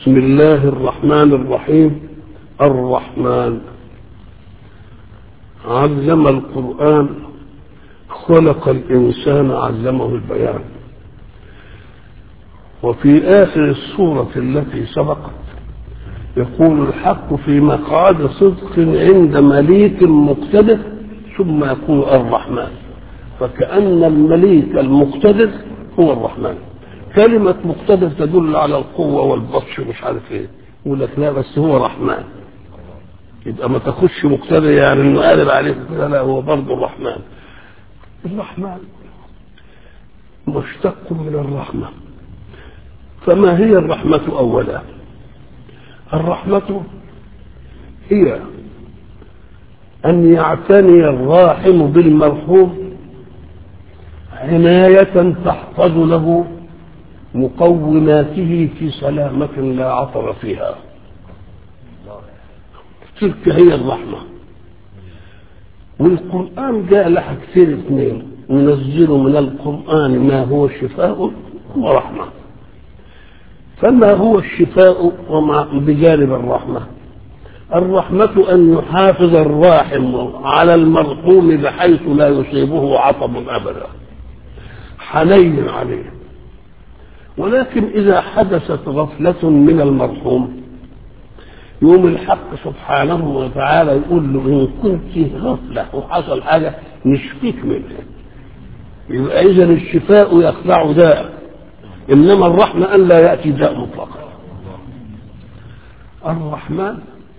بسم الله الرحمن الرحيم الرحمن علم القرآن خلق الإنسان علمه البيان وفي آخر السورة التي سبقت يقول الحق في مقعد صدق عند مليك مقتدر ثم يقول الرحمن فكأن المليك المقتدر هو الرحمن كلمة مقتدر تدل على القوة والبطش ومش عارف ايه يقول لك لا بس هو رحمن يبقى ما تخش مقتدر يعني انه قالب عليك كده لا هو برضه الرحمن الرحمن مشتق من الرحمة فما هي الرحمة أولا الرحمة هي أن يعتني الراحم بالمرحوم عناية تحفظ له مقوماته في سلامة لا عطر فيها تلك هي الرحمة والقرآن جاء لها كثير اثنين ننزل من القرآن ما هو شفاء ورحمة فما هو الشفاء ومع بجانب الرحمة الرحمة أن يحافظ الراحم على المرحوم بحيث لا يصيبه عطب أبدا حنين عليه ولكن إذا حدثت غفلة من المرحوم يوم الحق سبحانه وتعالى يقول له إن كنت غفلة وحصل حاجة نشفيك منها يبقى إذا الشفاء يخلع داء إنما الرحمة أن لا يأتي داء مطلقا الرحمن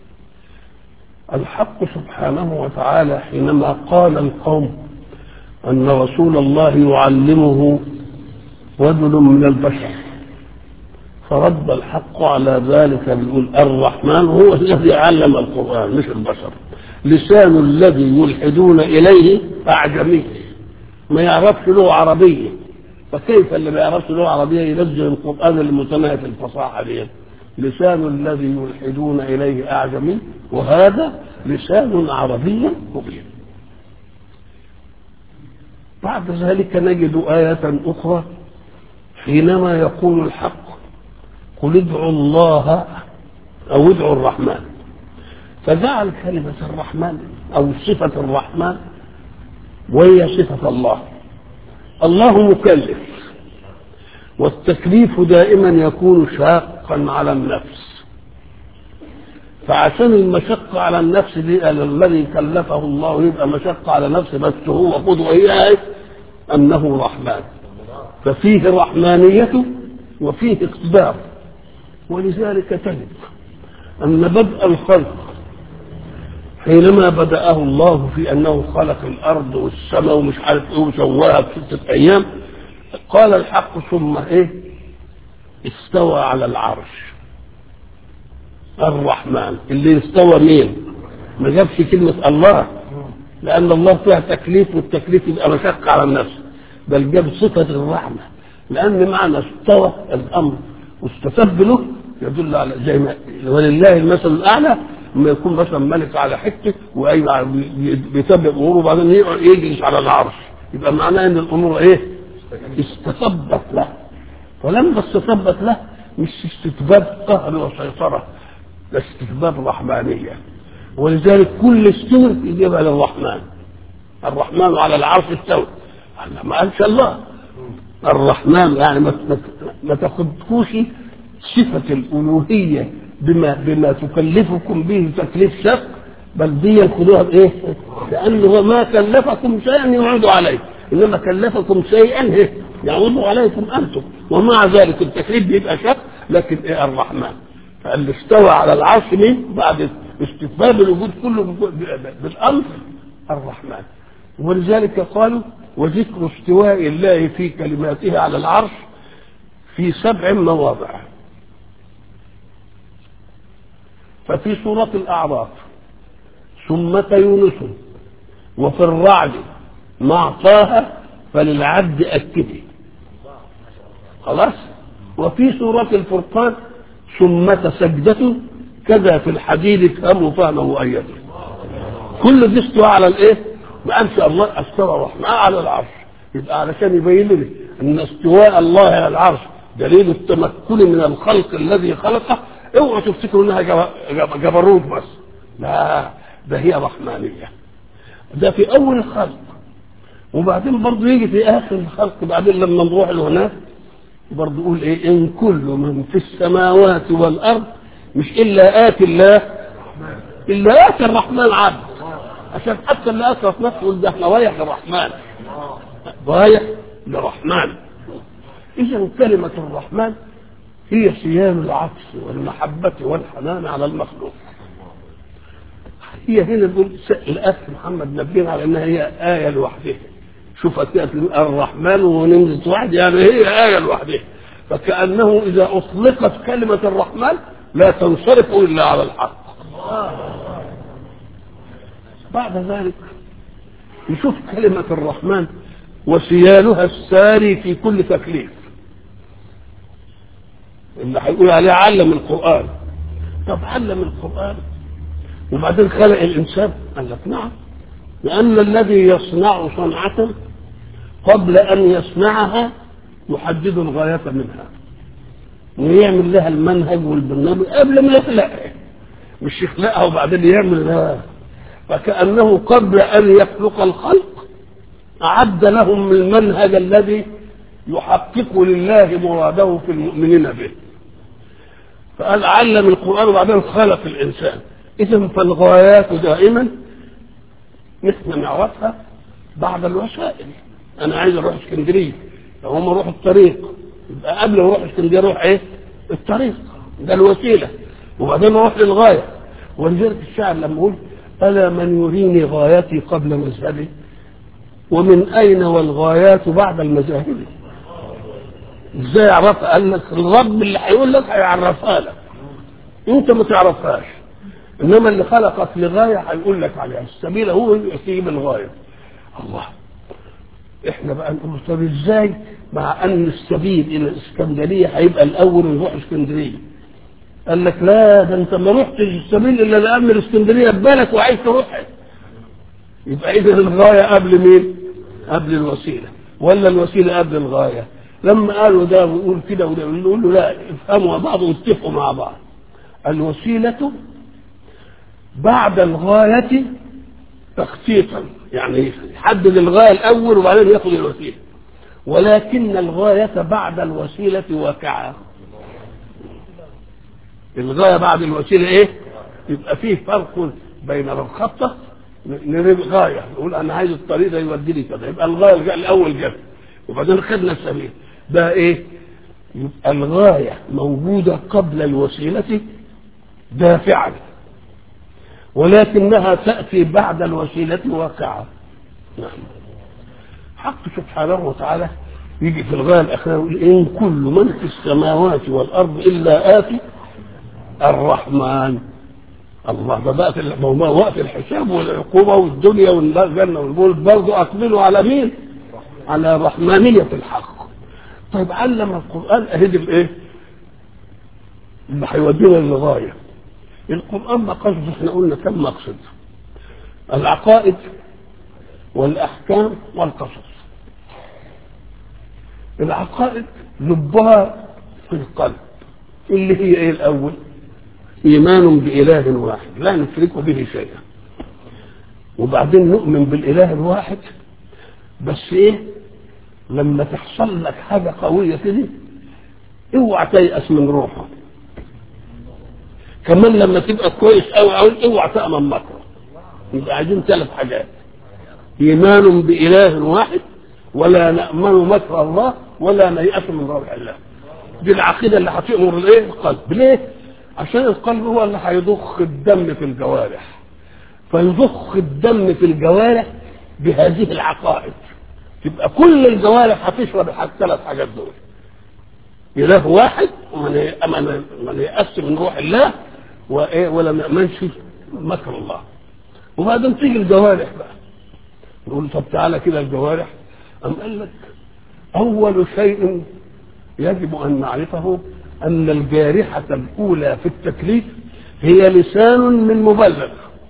الحق سبحانه وتعالى حينما قال القوم أن رسول الله يعلمه رجل من البشر فرد الحق على ذلك بيقول الرحمن هو الذي علم القرآن مش البشر لسان الذي يلحدون إليه أعجمي ما يعرفش له عربية فكيف اللي ما يعرفش له عربية ينزل القرآن المتناهي في الفصاحة دي لسان الذي يلحدون إليه أعجمي وهذا لسان عربي مبين بعد ذلك نجد آية أخرى حينما يقول الحق قل ادعوا الله أو ادعوا الرحمن فجعل كلمة الرحمن أو صفة الرحمن وهي صفة الله الله مكلف والتكليف دائما يكون شاقا على النفس فعشان المشقة على النفس دي الذي كلفه الله يبقى مشقة على نفسه بس هو قدوة إياه أنه رحمن ففيه رحمانية وفيه اقتدار ولذلك تجد أن بدء الخلق حينما بدأه الله في أنه خلق الأرض والسماء ومش عارف إيه وسواها في ستة أيام قال الحق ثم إيه استوى على العرش الرحمن اللي استوى مين ما جابش كلمة الله لأن الله فيها تكليف والتكليف يبقى مشقة على النفس بل جاب صفة الرحمة لأن معنى استوى الأمر واستتب له يدل على زي ما ولله المثل الأعلى لما يكون مثلا ملك على حته بيتبع أموره وبعدين يجلس على العرش يبقى معناه إن الأمور إيه؟ استتبت له ولما استتبت له مش استتباب قهر وسيطرة ده استتباب رحمانية ولذلك كل استوى يجيبها للرحمن الرحمن على العرش استوى ما قالش الله الرحمن يعني ما ما تاخدكوش صفة الألوهية بما بما تكلفكم به تكليف شق بل دي خدوها بإيه؟ لأنه ما كلفكم شيئا يعود عليه إنما كلفكم شيئا يعود عليكم أنتم ومع ذلك التكليف بيبقى شق لكن إيه الرحمن فاللي استوى على العرش مين؟ بعد استتباب الوجود كله بالأمر الرحمن ولذلك قالوا وذكر استواء الله في كلماته على العرش في سبع مواضع ففي سورة الأعراف ثم يونس وفي الرعد مع طه فللعبد أكده خلاص وفي سورة الفرقان ثم سجدة كذا في الحديد افهموا فهمه أيده كل دي استوى على الايه؟ ما قالش الله استوى الرحمن على العرش يبقى علشان يبين لي ان استواء الله على العرش دليل التمكن من الخلق الذي خلقه اوعوا تفتكروا انها جبروت بس لا ده هي رحمانيه ده في اول الخلق وبعدين برضه يجي في اخر الخلق بعدين لما نروح لهناك برضه يقول ايه ان كل من في السماوات والارض مش الا اتي الله الا اتي الرحمن عبد عشان حتى اللي اسرف نفسه يقول ده احنا رايح للرحمن رايح للرحمن اذا كلمه الرحمن هي سيان العطف والمحبه والحنان على المخلوق هي هنا بيقول الاخ محمد نبينا على انها هي ايه لوحدها شوف الرحمن ونمزة واحد يعني هي آية لوحدها فكأنه إذا أطلقت كلمة الرحمن لا تنصرف إلا على الحق بعد ذلك نشوف كلمة الرحمن وسيالها الساري في كل تكليف اللي هيقول عليه علم القرآن طب علم القرآن وبعدين خلق الإنسان قال لك نعم لأن الذي يصنع صنعة قبل أن يصنعها يحدد الغاية منها ويعمل لها المنهج والبرنامج قبل ما يخلقها مش يخلقها وبعدين يعمل لها فكأنه قبل أن يخلق الخلق أعد لهم المنهج الذي يحقق لله مراده في المؤمنين به فقال علم القرآن وبعدين خلق الإنسان إذا فالغايات دائما نحن نعرفها بعد الوسائل انا عايز اروح اسكندريه فهم اروح الطريق يبقى قبل ما اروح اسكندريه اروح ايه الطريق ده الوسيله وبعدين اروح للغايه ولذلك الشاعر لما يقول الا من يريني غايتي قبل مذهبي ومن اين والغايات بعد المذاهب ازاي يعرفها قال لك الرب اللي هيقول لك هيعرفها لك انت ما تعرفهاش انما اللي خلقك لغايه هيقول لك عليها السبيل هو يجيب الغايه الله احنا بقى نقول طب ازاي مع ان السبيل الى الاسكندريه هيبقى الاول نروح اسكندريه قال لك لا ده انت ما رحتش السبيل الا لان الاسكندريه ببالك وعايز تروحها يبقى اذا الغايه قبل مين؟ قبل الوسيله ولا الوسيله قبل الغايه لما قالوا ده ويقول كده وده نقول له لا افهموا بعض واتفقوا مع بعض الوسيله بعد الغايه تخطيطا يعني يحدد الغايه الاول وبعدين ياخذ الوسيله ولكن الغايه بعد الوسيله واقعه الغايه بعد الوسيله ايه يبقى فيه فرق بين الخطه نريد غايه نقول انا عايز الطريق ده يوديني كذا يبقى الغايه الاول جت وبعدين خدنا السبيل ده ايه يبقى الغايه موجوده قبل الوسيله دافعا ولكنها تأتي بعد الوسيلة واقعة نعم حق سبحانه وتعالى يجي في الغاية الأخيرة يقول إن كل من في السماوات والأرض إلا آتي الرحمن الله ده بقى في وقت الحساب والعقوبة والدنيا والجنة والمول برضه أقبلوا على مين؟ على رحمانية الحق طيب علم القرآن أهدي الإيه؟ اللي هيودينا للغاية القرآن مقاصد احنا قلنا كم مقصد العقائد والأحكام والقصص العقائد لبها في القلب اللي هي ايه الأول إيمان بإله واحد لا نشرك به شيئا وبعدين نؤمن بالإله الواحد بس إيه لما تحصل لك حاجة قوية كده اوعى تيأس من روحه كمان لما تبقى كويس قوي قوي اوعى تأمن مكره يبقى عايزين ثلاث حاجات ايمان باله واحد ولا نامن مكر الله ولا نيأس من روح الله دي العقيده اللي هتأمر الايه القلب ليه عشان القلب هو اللي هيضخ الدم في الجوارح فيضخ الدم في الجوارح بهذه العقائد تبقى كل الجوارح هتشرب الثلاث حاجات دول إله واحد ومن يأس من روح الله وإيه ولا نأمنش مكر الله وبعدين تيجي الجوارح بقى نقول طب تعالى كده الجوارح أم قال لك أول شيء يجب أن نعرفه أن الجارحة الأولى في التكليف هي لسان من مبلغ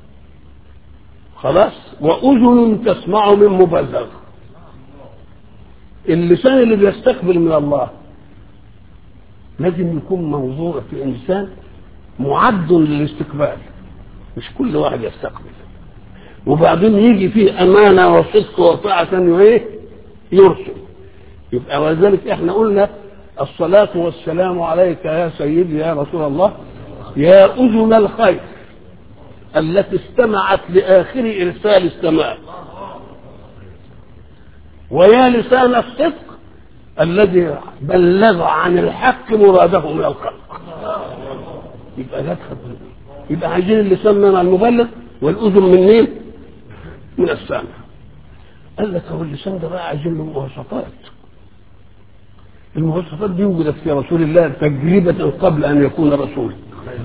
خلاص وأذن تسمع من مبلغ اللسان اللي بيستقبل من الله لازم يكون موضوع في انسان معد للاستقبال مش كل واحد يستقبل وبعدين يجي فيه امانه وصدق وطاعه ايه يرسل يبقى ولذلك احنا قلنا الصلاة والسلام عليك يا سيدي يا رسول الله يا أذن الخير التي استمعت لآخر إرسال السماء ويا لسان الصدق الذي بلغ عن الحق مراده من الخلق يبقى لا تخبر يبقى عايزين اللسان من المبلغ والأذن من مين؟ من السامع قال لك هو اللسان ده بقى عايزين له مواصفات المواصفات دي وجدت في رسول الله تجربة قبل أن يكون رسولا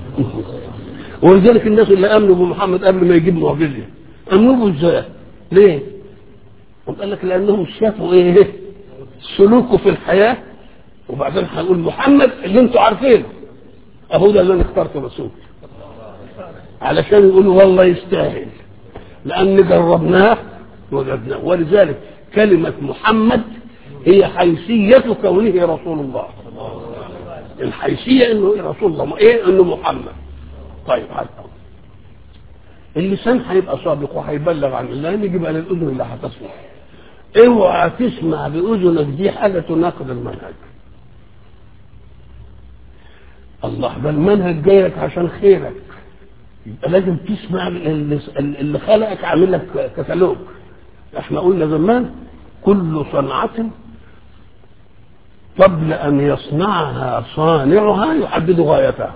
ولذلك الناس اللي آمنوا بمحمد قبل ما يجيب معجزة آمنوا ازاي؟ ليه؟ قال لك لأنهم شافوا إيه؟ سلوكه في الحياة وبعدين هنقول محمد اللي أنتوا عارفينه أهو ده اللي أنا اخترته رسول علشان يقولوا والله يستاهل لأن جربناه وجدناه ولذلك كلمة محمد هي حيثية كونه رسول الله الحيثية انه رسول الله ايه انه محمد طيب هذا اللسان هيبقى صادق وهيبلغ عن الله نجيب على الاذن اللي هتسمع اوعى تسمع باذنك دي حاجه تناقض المنهج الله ده المنهج جاي لك عشان خيرك يبقى لازم تسمع اللي, اللي خلقك عامل لك كتالوج احنا قلنا زمان كل صنعة قبل أن يصنعها صانعها يحدد غايتها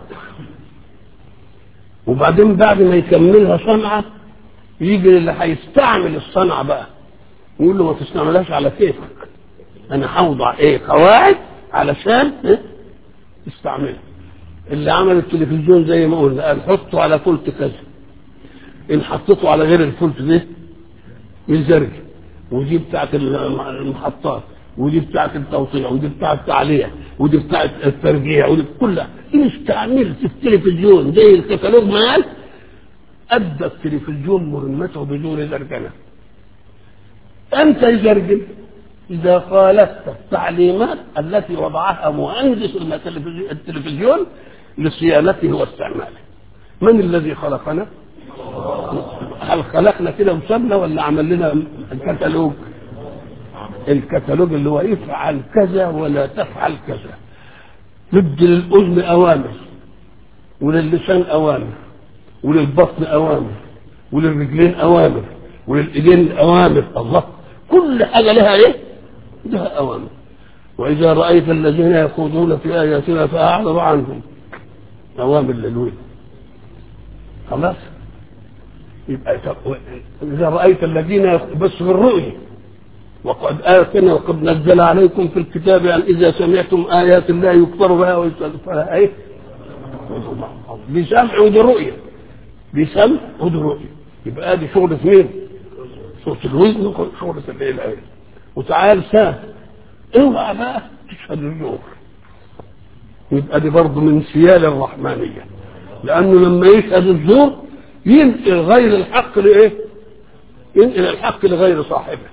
وبعدين بعد ما يكملها صنعة يجي اللي هيستعمل الصنعة بقى يقول له ما تستعملهاش على كيفك أنا هوضع إيه قواعد علشان إيه؟ تستعملها اللي عمل التلفزيون زي ما قلنا قال حطه على فولت كذا إن حطيته على غير الفولت ده يزرج ودي بتاعت المحطات ودي بتاعت التوصيل ودي بتاعت التعليق ودي بتاعت الترجيع ودي كلها ان استعملت التلفزيون زي الكتالوج مال ادى التلفزيون مهمته بدون زرجنه انت يزرجن اذا خالفت التعليمات التي وضعها مهندس التلفزيون لصيانته واستعماله من الذي خلقنا هل خلقنا كده وسابنا ولا عمل لنا الكتالوج الكتالوج اللي هو افعل كذا ولا تفعل كذا ندي للاذن اوامر وللسان اوامر وللبطن اوامر وللرجلين اوامر وللايدين اوامر الله كل حاجه لها ايه؟ لها اوامر واذا رايت الذين يخوضون في اياتنا فاعرض عنهم اوامر للوين خلاص يبقى إذا رأيت الذين بس في الرؤية وقد آتنا وقد نزل عليكم في الكتاب أن إذا سمعتم آيات الله يكفر بها ويستهزئ بها إيه؟ بسمع ودي رؤية بسمع ودي رؤية يبقى دي شغلة مين؟ شغلة الوزن شغلة الإله وتعال سام اوعى بقى تشهد النور يبقى دي برضه من سيال الرحمانية لأنه لما يشهد الزور ينقل غير الحق لايه؟ ينقل الحق لغير صاحبه.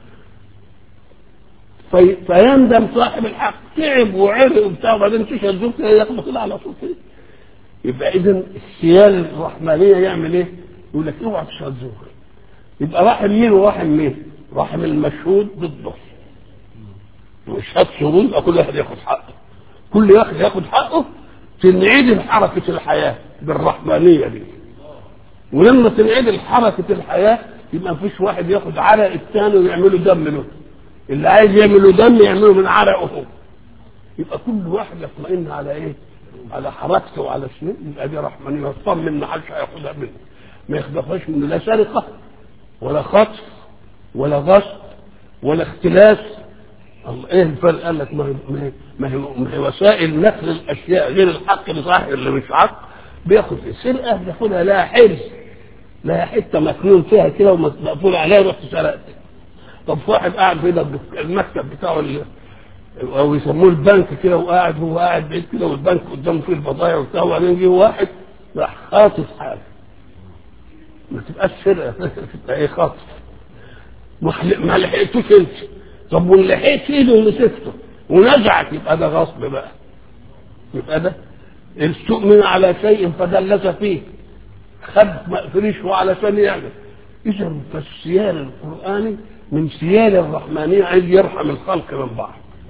في فيندم صاحب الحق تعب وعرق وبتاع وبعدين تشهد زوجته ياخد كده على طول كده. يبقى اذا السيال الرحمانيه يعمل ايه؟ يقول لك اوعى تشهد زوج. يبقى رحم مين ورحم مين؟ رحم المشهود ضده. مشهد شهود يبقى كل واحد ياخد حقه. كل واحد ياخد حقه تنعدم حركه الحياه بالرحمانيه دي. ولما تنعدل حركة الحياة يبقى مفيش واحد ياخد عرق الثاني ويعمله دم له اللي عايز يعمله دم يعمله من عرقه هو يبقى كل واحد يطمئن على ايه؟ على حركته وعلى شيء يبقى دي رحمانية يطمن ما حدش هياخدها منه ما يخطفهاش منه لا سرقة ولا خطف ولا غصب ولا اختلاس الله ايه الفرق قال لك ما هي ما هي, ما هي وسائل نقل الاشياء غير الحق لصاحب اللي مش حق بياخد السرقه بياخدها لها حرز لها حته مكنون فيها كده ومقفول عليها رحت سرقت طب واحد قاعد في المكتب بتاعه اللي او يسموه البنك كده وقاعد هو قاعد بعيد كده والبنك قدامه فيه البضايع وبتاع وبعدين جه واحد راح خاطف حاجه ما تبقاش سرقه تبقى ايه خاطف ما لحقتوش انت طب وان لحقت ايده ومسكته ونزعت يبقى ده غصب بقى يبقى ده استؤمن على شيء فدلس فيه خد فريش علشان يعمل اذا فالسيال القراني من سيال الرحمانيه عايز يرحم الخلق من بعض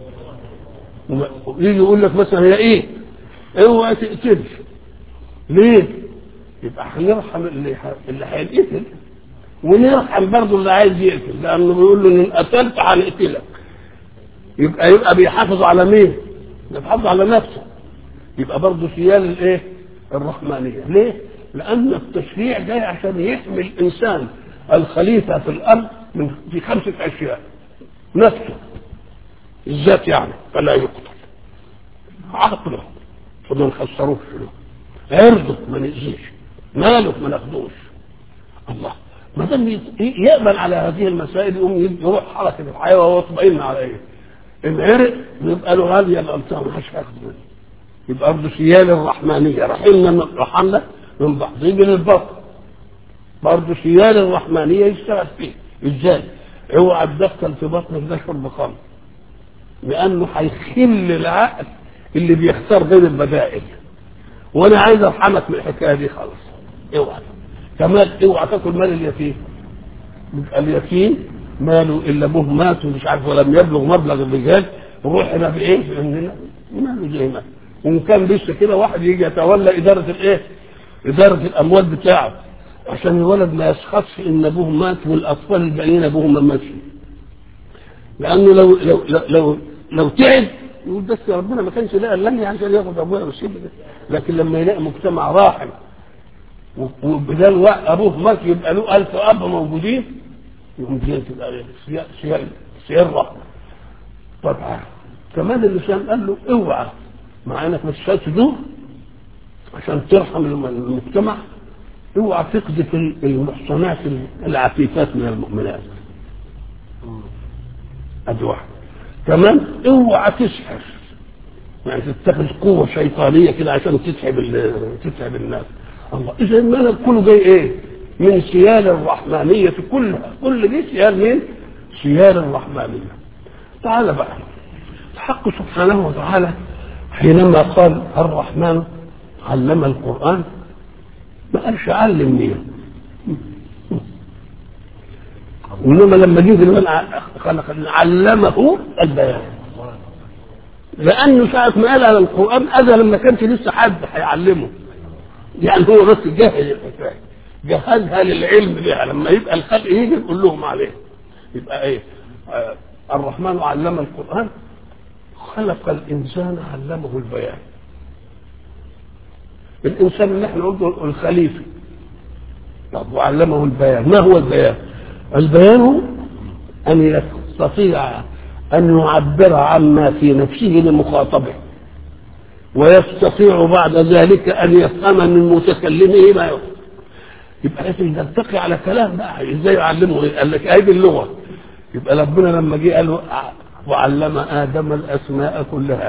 يجي يقول لك مثلا هي ايه اوعى تقتل ليه يبقى هنرحم اللي اللي هينقتل ونرحم برضه اللي عايز يقتل لانه بيقول له ان قتلت هنقتلك يبقى يبقى بيحافظ على مين؟ بيحافظ على نفسه يبقى برضه سيال الايه؟ الرحمانيه ليه؟ لان التشريع جاي عشان يحمي الانسان الخليفه في الارض من في خمسه اشياء نفسه الذات يعني فلا يقتل عقله فما نخسروش له عرضه ما نأذيش ماله ما ناخدوش الله ما دام يأمن على هذه المسائل يقوم يروح حركة الحياة وهو مطمئن على ايه؟ إن عرق يبقى له هذه الألسان ما حدش هياخد منه يبقى برضه سيال الرحمانية رحمنا رحمنا من بعض يجي للبطن برضه سيال الرحمانية يشتغل فيه ازاي؟ اوعى تدخل في بطنك ده شرب خمر لأنه هيخل العقل اللي بيختار بين البدائل وانا عايز ارحمك من الحكايه دي خالص اوعى كمان اوعى تاكل مال اليتيم يبقى اليتيم ماله الا ابوه مات ومش عارف ولم يبلغ مبلغ الرجال روح هنا بايه؟ عندنا ماله زي ما وان كان لسه كده واحد يجي يتولى اداره الايه؟ اداره الاموال بتاعه عشان الولد ما يسخطش ان ابوه مات والاطفال الباقيين ابوهم ما ماتش لانه لو لو لو لو, لو تعب يقول بس يا ربنا ما كانش لاقي لني عشان ياخد ابويا والشيء ده لكن لما يلاقي مجتمع راحم وبدال ابوه مات يبقى له ألف اب موجودين يقوم دي تبقى سيال سيال رحمه طبعا كمان اللسان قال له اوعى مع انك ما تشتغلش دور عشان ترحم المجتمع اوعى تقذف المحصنات العفيفات من المؤمنات ادي واحد كمان اوعى تسحر يعني تتخذ قوه شيطانيه كده عشان تسحب تسحب الناس الله اذا الملك كله جاي ايه؟ من سيال الرحمانيه كلها كل دي سيال مين؟ سيال الرحمانيه تعال بقى الحق سبحانه وتعالى حينما قال الرحمن علم القران ما قالش علم مين وانما لما جه في خلق علمه البيان لانه ساعه ما قال على القران اذى لما كانش لسه حد هيعلمه يعني هو بس جهز الحكايه جهزها للعلم بها لما يبقى الخلق يجي يقول لهم عليه يبقى ايه آه الرحمن علم القران خلق الانسان علمه البيان الانسان اللي احنا قلنا الخليفه طب وعلمه البيان ما هو البيان البيان ان يستطيع ان يعبر عما في نفسه لمخاطبه ويستطيع بعد ذلك ان يفهم من متكلمه ما يفهم يبقى لازم نلتقي على كلام بقى ازاي يعلمه قال لك هذه اللغه يبقى ربنا لما جه قال وعلم ادم الاسماء كلها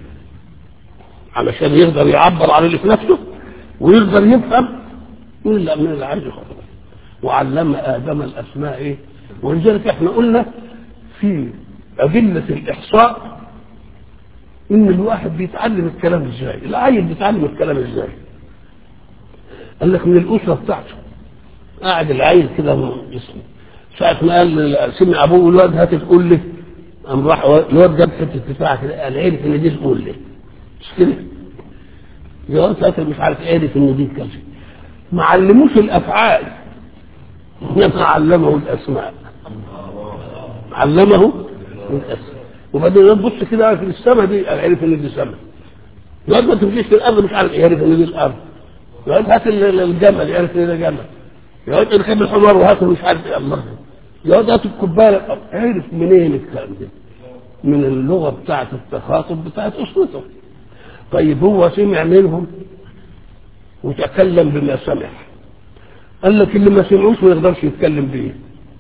علشان يقدر يعبر عن اللي في نفسه ويقدر يفهم الا من اللي عايز يخاطبه وعلم ادم الاسماء ايه ولذلك احنا قلنا في ادله الاحصاء ان الواحد بيتعلم الكلام ازاي العيل بيتعلم الكلام ازاي قال لك من الاسره بتاعته قاعد العيل كده اسمه ساعة ما قال سمع ابوه الواد هات تقول لي قام راح الواد جاب حته دفاع كده قال عرف ان دي تقول لي مش كده الواد ساعتها مش عارف عرف ان دي كذا ما علموش الافعال انما علمه الاسماء علمه الاسماء وبعدين تبص كده في السماء دي عرف ان دي سماء الواد ما تمشيش في الارض مش عارف يعرف ان دي الارض الواد هات الجمل يعرف ان ده جمل الواد اركب الحمار وهات مش عارف ايه الله الواد هات الكوبايه عرف منين الكلام ده من اللغه بتاعت التخاطب بتاعت اسرته طيب هو سمع منهم وتكلم بما سمع قال لك اللي ما سمعوش ما يقدرش يتكلم بيه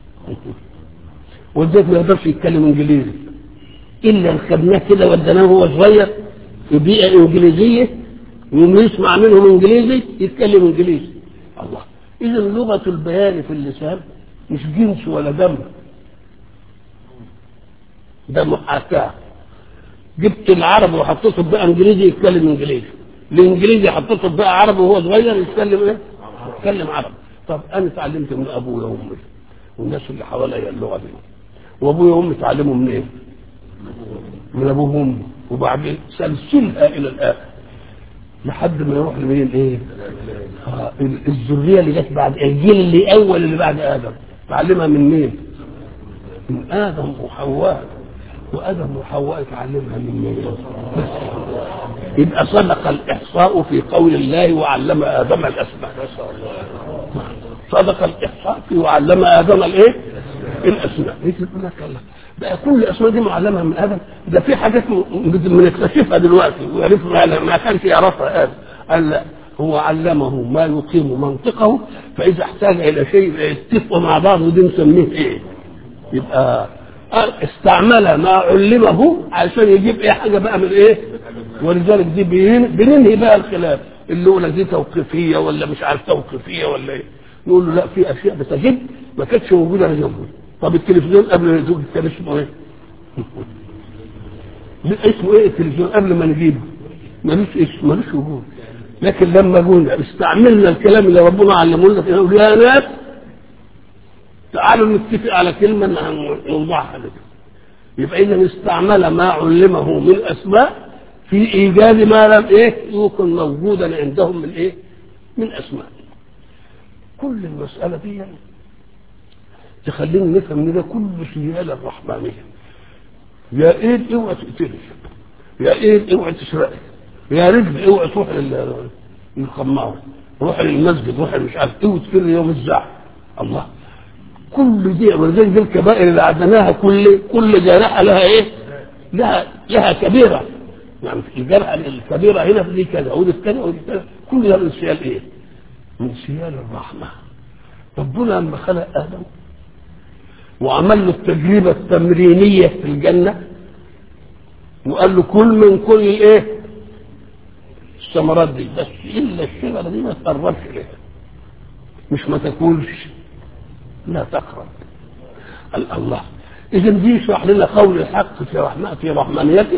والذات ما يقدرش يتكلم انجليزي الا ان خدناه كده وديناه وهو صغير في بيئه انجليزيه يوم يسمع منهم انجليزي يتكلم انجليزي الله اذا لغه البيان في اللسان مش جنس ولا دم ده محاكاه جبت العرب وحطيته بقى انجليزي يتكلم انجليزي الانجليزي حطيته بقى عربي وهو صغير يتكلم ايه؟ يتكلم عربي طب انا اتعلمت من ابويا وامي والناس اللي حواليا اللغه دي وابويا وامي اتعلموا منين؟ إيه؟ من ابوهم وامي وبعدين سلسلها الى الاخر لحد ما يروح لمين ايه؟ آه الذريه اللي جت بعد الجيل اللي اول اللي بعد ادم تعلمها من مين؟ من ادم وحواء وادم وحواء اتعلمها من مين؟ يبقى صدق الاحصاء في قول الله وعلم ادم الاسماء صدق الاحصاء في وعلم ادم الايه؟ الاسماء يقول لك الله بقى كل الاسماء دي معلمها من ادم ده في حاجات بنكتشفها دلوقتي وعرفنا ما كانش يعرفها ادم قال لا هو علمه ما يقيم منطقه فاذا احتاج الى شيء يتفقوا مع بعض ودي نسميه ايه؟ يبقى استعمل ما علمه عشان يجيب ايه حاجه بقى من ايه؟ ولذلك دي بننهي بقى الخلاف اللي يقول لك دي توقيفيه ولا مش عارف توقيفيه ولا ايه؟ نقول له لا في اشياء بتجد ما كانتش موجوده جنبه طب التلفزيون قبل ما يجيب كان اسمه ايه؟ اسمه ايه التلفزيون قبل ما نجيبه؟ ملوش اسم ملوش وجود لكن لما قلنا استعملنا الكلام اللي ربنا علمه لنا نقول يا ناس تعالوا نتفق على كلمه نوضعها لك يبقى اذا استعمل ما علمه من اسماء في ايجاد ما لم ايه يكن موجودا عندهم من ايه؟ من اسماء كل المساله دي يعني تخلينا نفهم ان ده كله سياله الرحمانيه يا ايه اوعى تقتلي يا ايه اوعى تسرقي يا رجل اوعى تروح للخمار روح للمسجد روح مش عارف ايه وتفر يوم الزعف الله كل دي ولذلك دي الكبائر اللي عدناها كل كل جارحه لها ايه؟ لها لها كبيره يعني في الجرحه الكبيره هنا في دي كذا ودي كذا ودي كذا كل ده من سيال ايه؟ من سيال الرحمه ربنا لما خلق ادم وعمل له التجربه التمرينيه في الجنه وقال له كل من كل ايه؟ الثمرات دي بس الا الشجره دي ما تقربش اليها مش ما تاكلش لا تقرب الله اذا دي يشرح لنا قول الحق في رحمة في رحمانيته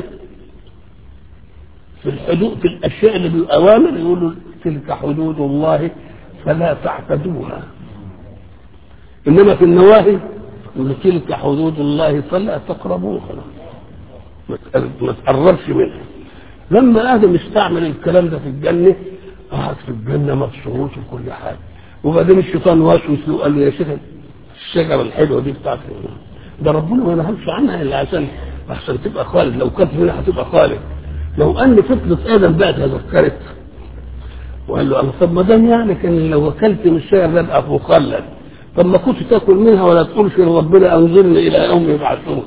في الحدود في الاشياء اللي بالاوامر يقولوا تلك حدود الله فلا تعتدوها انما في النواهي يقول تلك حدود الله فلا تقربوها ما تقربش منها لما ادم استعمل الكلام ده في الجنه قعد في الجنه مبسوط وكل حاجه وبعدين الشيطان وسوس له قال له يا شيخ الشجره الحلوه دي بتاعت ده ربنا ما نهمش عنها الا عشان عشان تبقى خالد لو كانت منها هتبقى خالد لو ان فطره ادم بقى تذكرت وقال له طب ما دام يعني كان لو اكلت من الشجر ده ابقى مخلد طب ما كنت تاكل منها ولا تقولش لربنا انظرني الى يوم يبعثون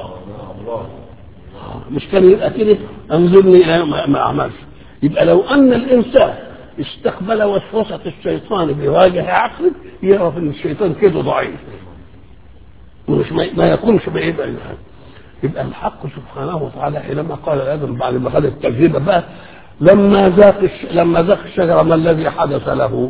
مش كان يبقى كده انظرني الى يوم ما اعملش يبقى لو ان الانسان استقبل وسوسة الشيطان بواجه عقله يعرف ان الشيطان كده ضعيف ومش ما يكونش بايه بقى يبقى الحق سبحانه وتعالى حينما قال ادم بعد ما خد التجربه بقى لما ذاق الش... لما ذاق الشجره ما الذي حدث له؟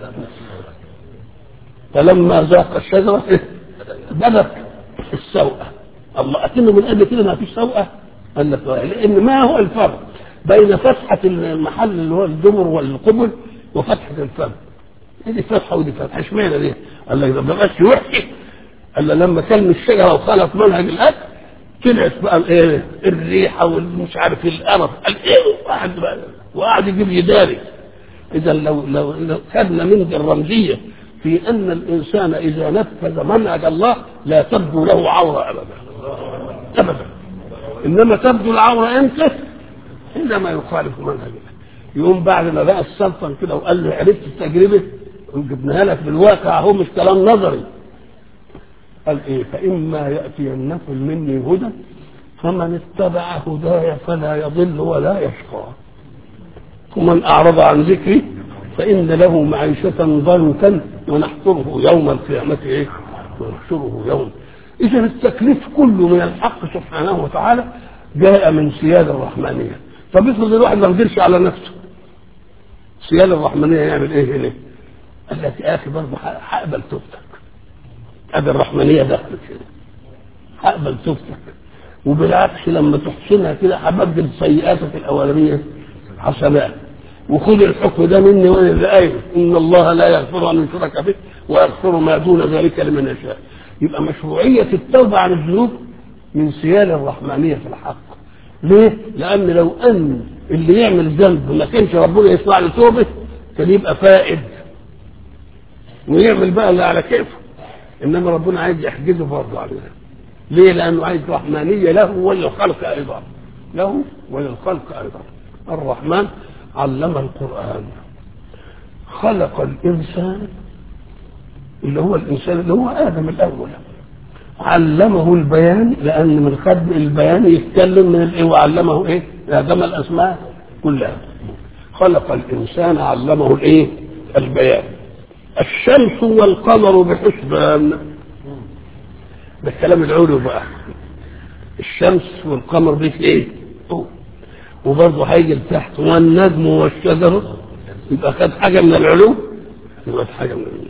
فلما ذاق الشجره بدت السوءه الله اكنه من قبل كده ما فيش سوءه قال لك لان ما هو الفرق بين فتحة المحل اللي هو الدبر والقبل وفتحة الفم دي فتحة ودي فتحة اشمعنى دي؟ قال لك ده ما بقاش وحش قال لما كان الشجرة وخلط منهج الأكل طلعت بقى الايه الريحة والمش عارف القرف قال ايه واحد بقى وقعد يجيب يداري إذا لو لو, لو خدنا منه الرمزية في أن الإنسان إذا نفذ منهج الله لا تبدو له عورة أبدا أبدا إنما تبدو العورة إمتى؟ عندما يخالف منهج الله يقوم بعد ما بقى السلطن كده وقال له عرفت التجربه وجبناها لك بالواقع اهو مش كلام نظري قال ايه فاما ياتينكم مني هدى فمن اتبع هداي فلا يضل ولا يشقى ومن اعرض عن ذكري فان له معيشه ضنكا ونحشره يوم القيامه ايه ونحشره يوم اذا التكليف كله من الحق سبحانه وتعالى جاء من سياده الرحمانيه طب افرض الواحد ما قدرش على نفسه السياده الرحمانيه يعمل ايه هنا؟ قال لك يا اخي برضه هقبل توبتك ادي الرحمانيه دخلت كده هقبل توبتك وبالعكس لما تحسنها كده هبدل سيئاتك الاولانيه حسنات وخذ الحكم ده مني وانا اللي قايل ان الله لا يغفر ان يشرك به ويغفر ما دون ذلك لمن يشاء يبقى مشروعيه التوبه عن الذنوب من سيال الرحمانيه في الحق ليه؟ لان لو ان اللي يعمل ذنب ما كانش ربنا يسمع له توبه كان يبقى فائد ويعمل بقى اللي على كيفه انما ربنا عايز يحجزه برضه عليها ليه؟ لانه عايز رحمانيه له وللخلق ايضا له وللخلق ايضا الرحمن علم القران خلق الانسان اللي هو الانسان اللي هو ادم الاول علمه البيان لان من خدم البيان يتكلم من الايه وعلمه ايه؟ ادم الاسماء كلها خلق الانسان علمه الايه؟ البيان الشمس والقمر بحسبان ده الكلام العلو بقى الشمس والقمر دي ايه؟ وبرضه هيجي لتحت والنجم والشجر يبقى خد حاجه من العلو يبقى خد حاجه من العلو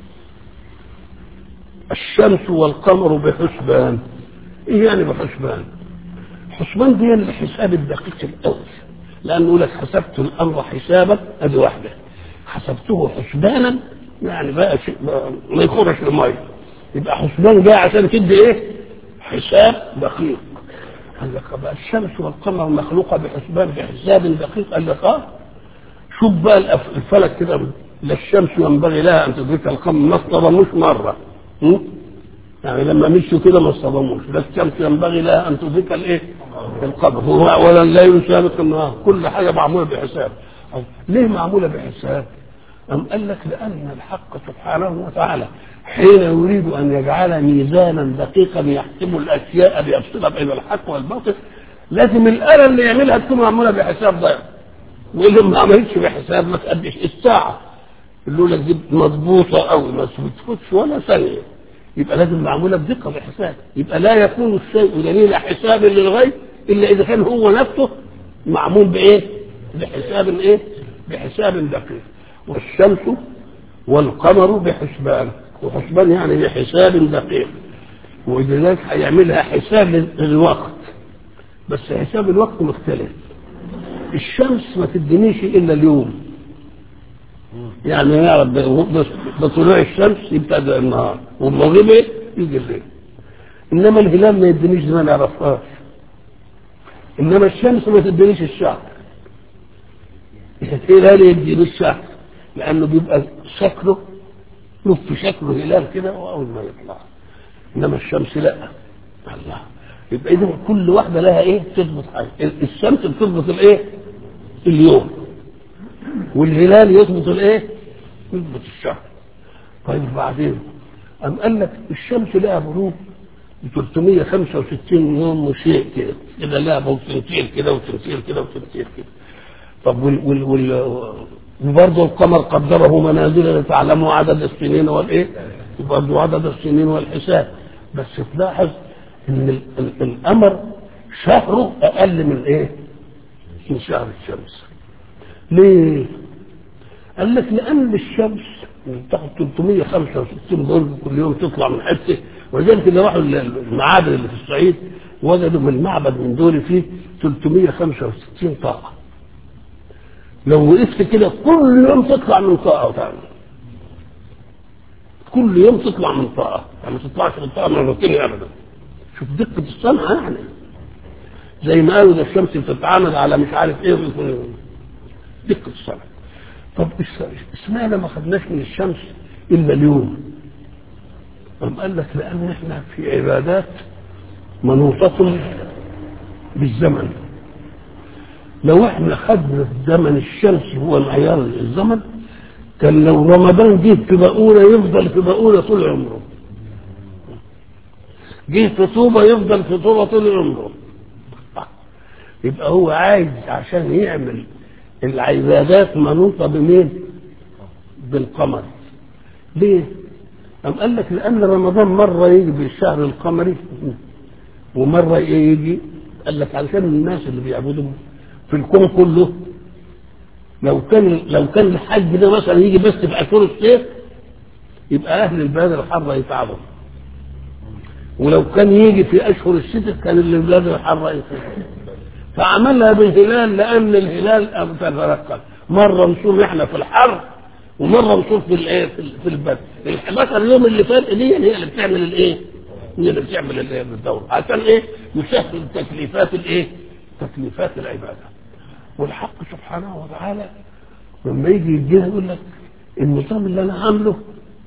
الشمس والقمر بحسبان ايه يعني بحسبان حسبان دي الحساب الدقيق الاول لانه يقول لك حسبت الامر حسابا ادي واحده حسبته حسبانا يعني بقى شيء ما يخرش الميه يبقى حسبان جاي عشان تدي ايه حساب دقيق قال لك بقى الشمس والقمر مخلوقه بحسبان بحساب دقيق قال لك اه شوف بقى الفلك كده لا الشمس ينبغي لها ان تدرك القمر ما اصطدموش مره م? يعني لما مشوا كده ما اصطدموش لا الشمس ينبغي لها ان تدرك الايه؟ القمر هو ولا لا يسابق النهار كل حاجه معموله بحساب ليه معموله بحساب؟ أم قال لك لأن الحق سبحانه وتعالى حين يريد أن يجعل ميزانا دقيقا يحسب الأشياء ليفصل بين الحق والباطل لازم الآلة اللي يعملها تكون معمولة بحساب ضيق واللي ما عملتش بحساب ما تأديش الساعة اللي لك دي مضبوطة أوي ما تفوتش ولا ثانية يبقى لازم معمولة بدقة بحساب يبقى لا يكون الشيء دليل حساب للغير إلا إذا كان هو نفسه معمول بإيه؟ بحساب إيه؟ بحساب دقيق والشمس والقمر بحسبان وحسبان يعني بحساب دقيق ولذلك هيعملها حساب للوقت بس حساب الوقت مختلف الشمس ما تدينيش الا اليوم يعني يعرف بطلوع الشمس يبتدأ النهار والمغرب يجي الليل انما الهلال ما يدينيش ما نعرفهاش انما الشمس ما تدينيش الشهر الهلال يديني الشهر لانه بيبقى شكله له في شكله هلال كده واول ما يطلع انما الشمس لا الله يبقى اذا كل واحده لها ايه تثبت حاجه الشمس بتثبت الايه اليوم والهلال يثبت الايه يثبت الشهر طيب بعدين أم قال لك الشمس لها غروب ب 365 يوم وشيء كده كده لها تمثيل كده وتمثيل كده وتمثيل كده طب وال وال وال وبرضه القمر قدره منازل لتعلموا عدد السنين والايه برضه عدد السنين والحساب بس تلاحظ ان ال ال القمر شهره اقل من ايه من شهر الشمس ليه قال لك لان الشمس بتاخد 365 برج كل يوم تطلع من حته ولذلك اللي راحوا المعابد اللي في الصعيد وجدوا من معبد من دول فيه 365 طاقه لو وقفت كده كل يوم تطلع من طاقة وتعمل كل يوم تطلع من طاقة يعني ما تطلعش من طاقة مرتين أبدا شوف دقة الصنعة يعني زي ما قالوا ده الشمس بتتعامل على مش عارف ايه دقة الصنعة طب اشمعنى ما خدناش من الشمس إلا اليوم قام قال لك لأن احنا في عبادات منوطة بالزمن لو احنا خدنا زمن الشمس هو معيار الزمن كان لو رمضان جه في بقولة يفضل في بقولة طول عمره جه في طوبة يفضل في طوبة طول عمره يبقى هو عايز عشان يعمل العبادات منوطة بمين؟ بالقمر ليه؟ أم قال لك لأن رمضان مرة يجي بالشهر القمري ومرة يجي قال لك علشان الناس اللي بيعبدوا في الكون كله لو كان لو كان الحج ده مثلا يجي بس في اشهر الصيف يبقى اهل البلاد الحاره يتعبوا ولو كان يجي في اشهر الشتاء كان البلاد الحاره يتعبوا فعملها بالهلال لان الهلال تترقب مره نصوم احنا في الحر ومره نصوم في الايه في, في البرد ال 11 يوم اللي فات دي هي اللي بتعمل الايه؟ هي اللي بتعمل الايه الدوره عشان ايه؟ يسهل تكليفات الايه؟ تكليفات العباده والحق سبحانه وتعالى لما يجي يديها يقول لك النظام اللي انا عامله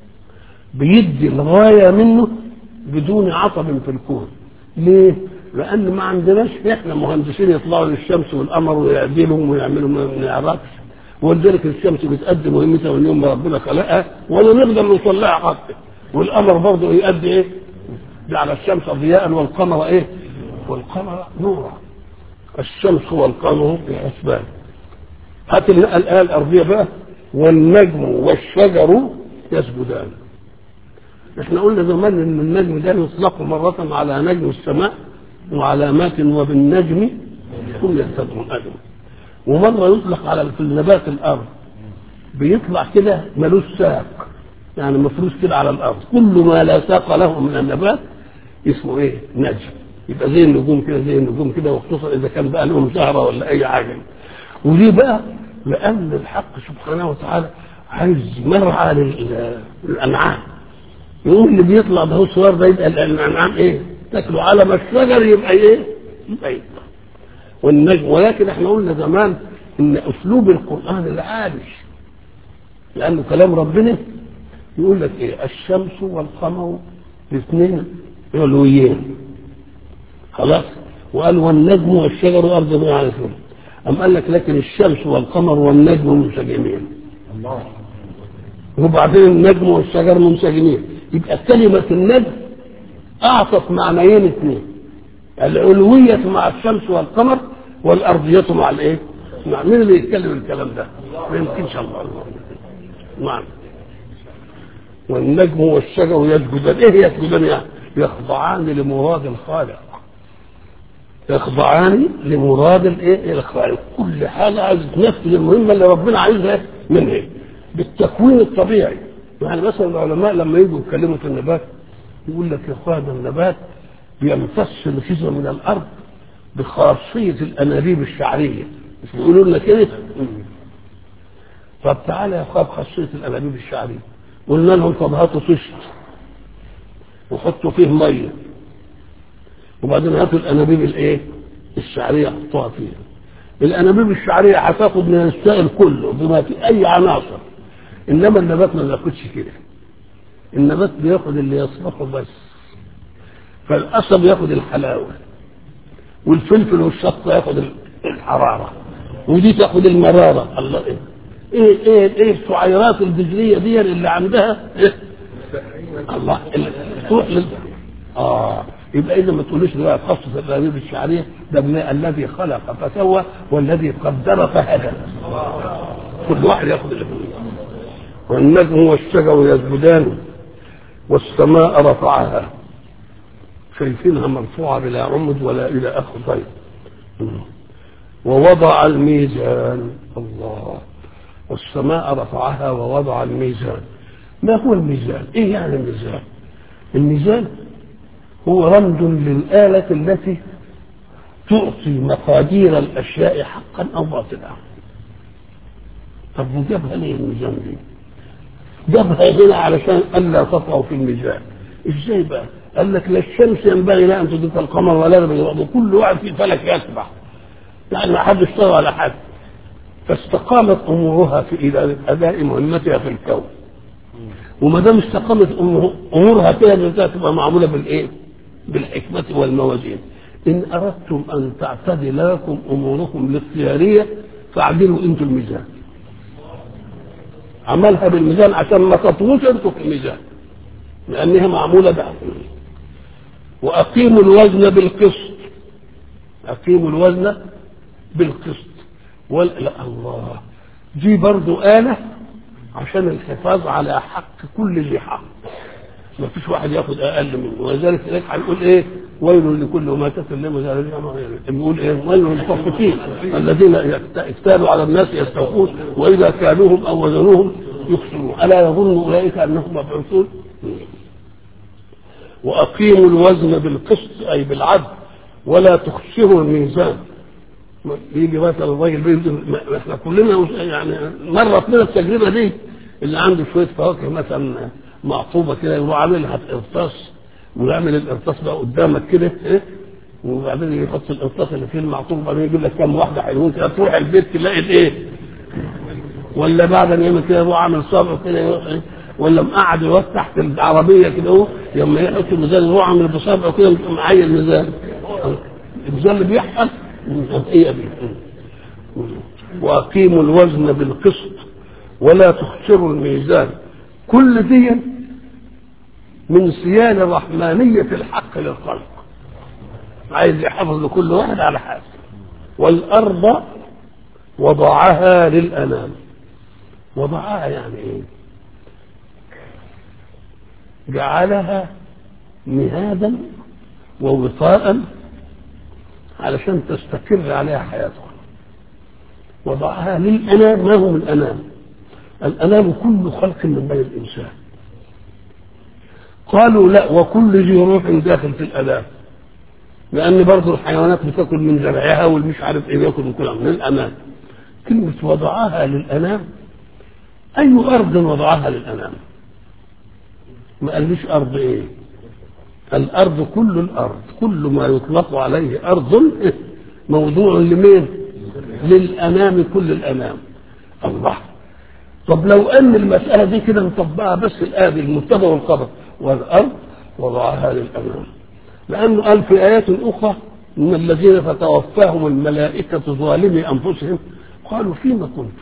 بيدي الغايه منه بدون عطب في الكون ليه؟ لان ما عندناش احنا مهندسين يطلعوا للشمس والقمر ويعدلهم ويعملوا ما نعرفش ولذلك الشمس بتأدي مهمتها من يوم ما ربنا خلقها ولا نقدر نوصل لها حتى والقمر برضه يؤدي ايه؟ جعل الشمس ضياء والقمر ايه؟ والقمر نورا الشمس والقمر بحسبان هات الآية الأرضية بقى والنجم والشجر يسجدان احنا قلنا زمان ان النجم ده يطلق مرة على نجم السماء وعلامات وبالنجم هم يهتدون أجمع ومرة يطلق على في النبات الأرض بيطلع كده ملوش ساق يعني مفروش كده على الأرض كل ما لا ساق له من النبات اسمه ايه نجم يبقى زي النجوم كده زي النجوم كده وخصوصا إذا كان بقى لهم زهرة ولا أي حاجة وليه بقى؟ لأن الحق سبحانه وتعالى عايز مرعى للأنعام يقول اللي بيطلع ده هو صور ده يبقى الأنعام إيه؟ تاكلوا على ما الشجر يبقى إيه؟ يبقى يطلع والنجم ولكن احنا قلنا زمان ان اسلوب القران العالي لانه كلام ربنا يقول لك ايه الشمس والقمر الاثنين علويين خلاص وقال والنجم والشجر والارض ما يعرفون أم قال لك لكن الشمس والقمر والنجم منسجمين الله وبعدين النجم والشجر منسجمين يبقى كلمة النجم أعطت معنيين اثنين العلوية مع الشمس والقمر والأرضية مع الإيه؟ مع مين اللي يتكلم الكلام ده؟ ما يمكنش الله نعم والنجم والشجر يسجدان ايه يسجدان يعني؟ يخضعان لمراد الخالق يخضعان لمراد الايه الخالق كل حاجه عايز تنفذ المهمه اللي ربنا عايزها منها بالتكوين الطبيعي يعني مثلا العلماء لما يجوا يتكلموا في النبات يقول لك يا اخوان النبات بيمتص الغذاء من الارض بخاصيه الانابيب الشعريه مش بيقولوا لنا كده طب تعالى يا اخوان بخاصيه الانابيب الشعريه قلنا لهم طب هاتوا طشت وحطوا فيه ميه وبعدين هاتوا الانابيب الايه الشعريه حطوها فيها الانابيب الشعريه هتاخد من السائل كله بما في اي عناصر انما النبات ما بياخدش كده النبات بياخد اللي يصلحه بس فالقصب ياخد الحلاوه والفلفل والشطه ياخد الحراره ودي تاخد المراره الله ايه ايه ايه, إيه السعيرات البذريه دي اللي عندها إيه؟ الله اللي تروح لل اه يبقى اذا ما تقولوش بقى قصه الانابيب الشعريه ده من الذي خلق فسوى والذي قدر فهدى كل واحد ياخذ اللي فيه والنجم والشجر يسجدان والسماء رفعها شايفينها مرفوعه بلا عمد ولا الى اخر طيب ووضع الميزان الله والسماء رفعها ووضع الميزان ما هو الميزان ايه يعني الميزان الميزان هو رمز للآلة التي تعطي مقادير الأشياء حقا أو باطلا طب وجابها ليه الميزان دي؟ جابها هنا علشان ألا تطغوا في الميزان ازاي بقى؟ قال لك لا الشمس ينبغي لا ان تدرك القمر ولا ينبغي كل واحد في فلك يسبح يعني ما حدش طغى على حد فاستقامت امورها في اداء مهمتها في الكون وما دام استقامت امورها كده تبقى معموله بالايه؟ بالحكمه والموازين. ان اردتم ان تعتدل لكم اموركم الاختياريه فاعدلوا انتم الميزان. عملها بالميزان عشان ما تطغوش انتم في الميزان. لانها معموله بقى. واقيموا الوزن بالقسط. اقيموا الوزن بالقسط. ولا الله دي برضو آلة عشان الحفاظ على حق كل ذي حق ما فيش واحد ياخد اقل منه ولذلك هناك هنقول ايه ويل لكل ما تكلم بيقول ايه ويل للمطففين الذين اكتالوا على الناس يستوفون واذا كالوهم او وزنوهم يخسرون الا يظن اولئك انهم مبعوثون واقيموا الوزن بالقسط اي بالعدل ولا تخسروا الميزان بيجي مثلا الراجل بيجي ما- احنا كلنا يعني مرت لنا التجربه دي اللي عنده شويه فواكه مثلا معطوبه كده يروح عاملها قرطاس ويعمل القرطاس بقى قدامك كده إيه؟ وبعدين يحط القرطاس اللي فيه المعطوب وبعدين يجيب لك كام واحده حلوين كده تروح البيت تلاقي ايه ولا بعد ما يعمل كده يروح عامل صبعه كده يروح إيه؟ ولا مقعد يروح تحت العربيه كده اهو لما يحط الميزان يروح عامل بصبعه كده معين الميزان الميزان اللي بيحصل هي دي واقيموا الوزن بالقسط ولا تخسروا الميزان كل دي من صيانه رحمانيه الحق للخلق عايز يحافظ لكل واحد على حاجه والارض وضعها للانام وضعها يعني ايه جعلها مهادا ووطاء علشان تستقر عليها حياتها وضعها للأنام ما هو الأنام الأنام كل خلق من بين الإنسان قالوا لا وكل ذي روح داخل في الأنام لأن برضه الحيوانات بتاكل من زرعها والمش عارف إيه بياكل من كل من الأنام كلمة وضعها للأنام أي أرض وضعها للأنام ما قاليش أرض إيه الأرض كل الأرض كل ما يطلق عليه أرض موضوع لمين للأنام كل الأنام الله طب لو أن المسألة دي كده نطبقها بس الآية دي المبتدأ والخبر والأرض وضعها للأنام لأنه قال في آيات أخرى إن الذين تتوفاهم الملائكة ظالمي أنفسهم قالوا فيما كنتم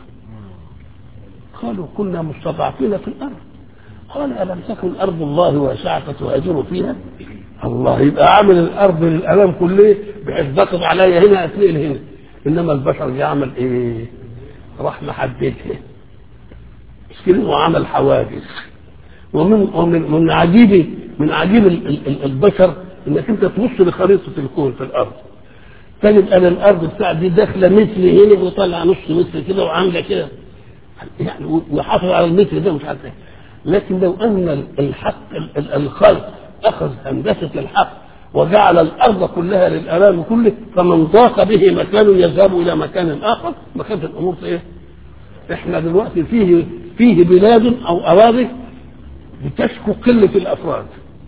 قالوا كنا مستضعفين في الأرض قال ألم تكن أرض الله واسعة فتهاجروا فيها الله يبقى عامل الأرض للأمام كله بحيث ضغط عليا هنا أتنقل هنا إنما البشر يعمل إيه راح محددها مش كده وعمل حواجز ومن ومن من عجيب من عجيب ال- ال- البشر انك انت تبص لخريطه الكون في الارض تجد ان الارض بتاع دي داخله متر هنا وطلع نص متر كده وعامله كده يعني وحافظ على المتر ده مش عارف ايه لكن لو ان الحق ال- ال- الخلق اخذ هندسه الحق وجعل الارض كلها للامام كله فمن ضاق به مكان يذهب الى مكان اخر ما كانت الامور ايه؟ احنا دلوقتي فيه فيه بلاد او اراضي بتشكو قله الافراد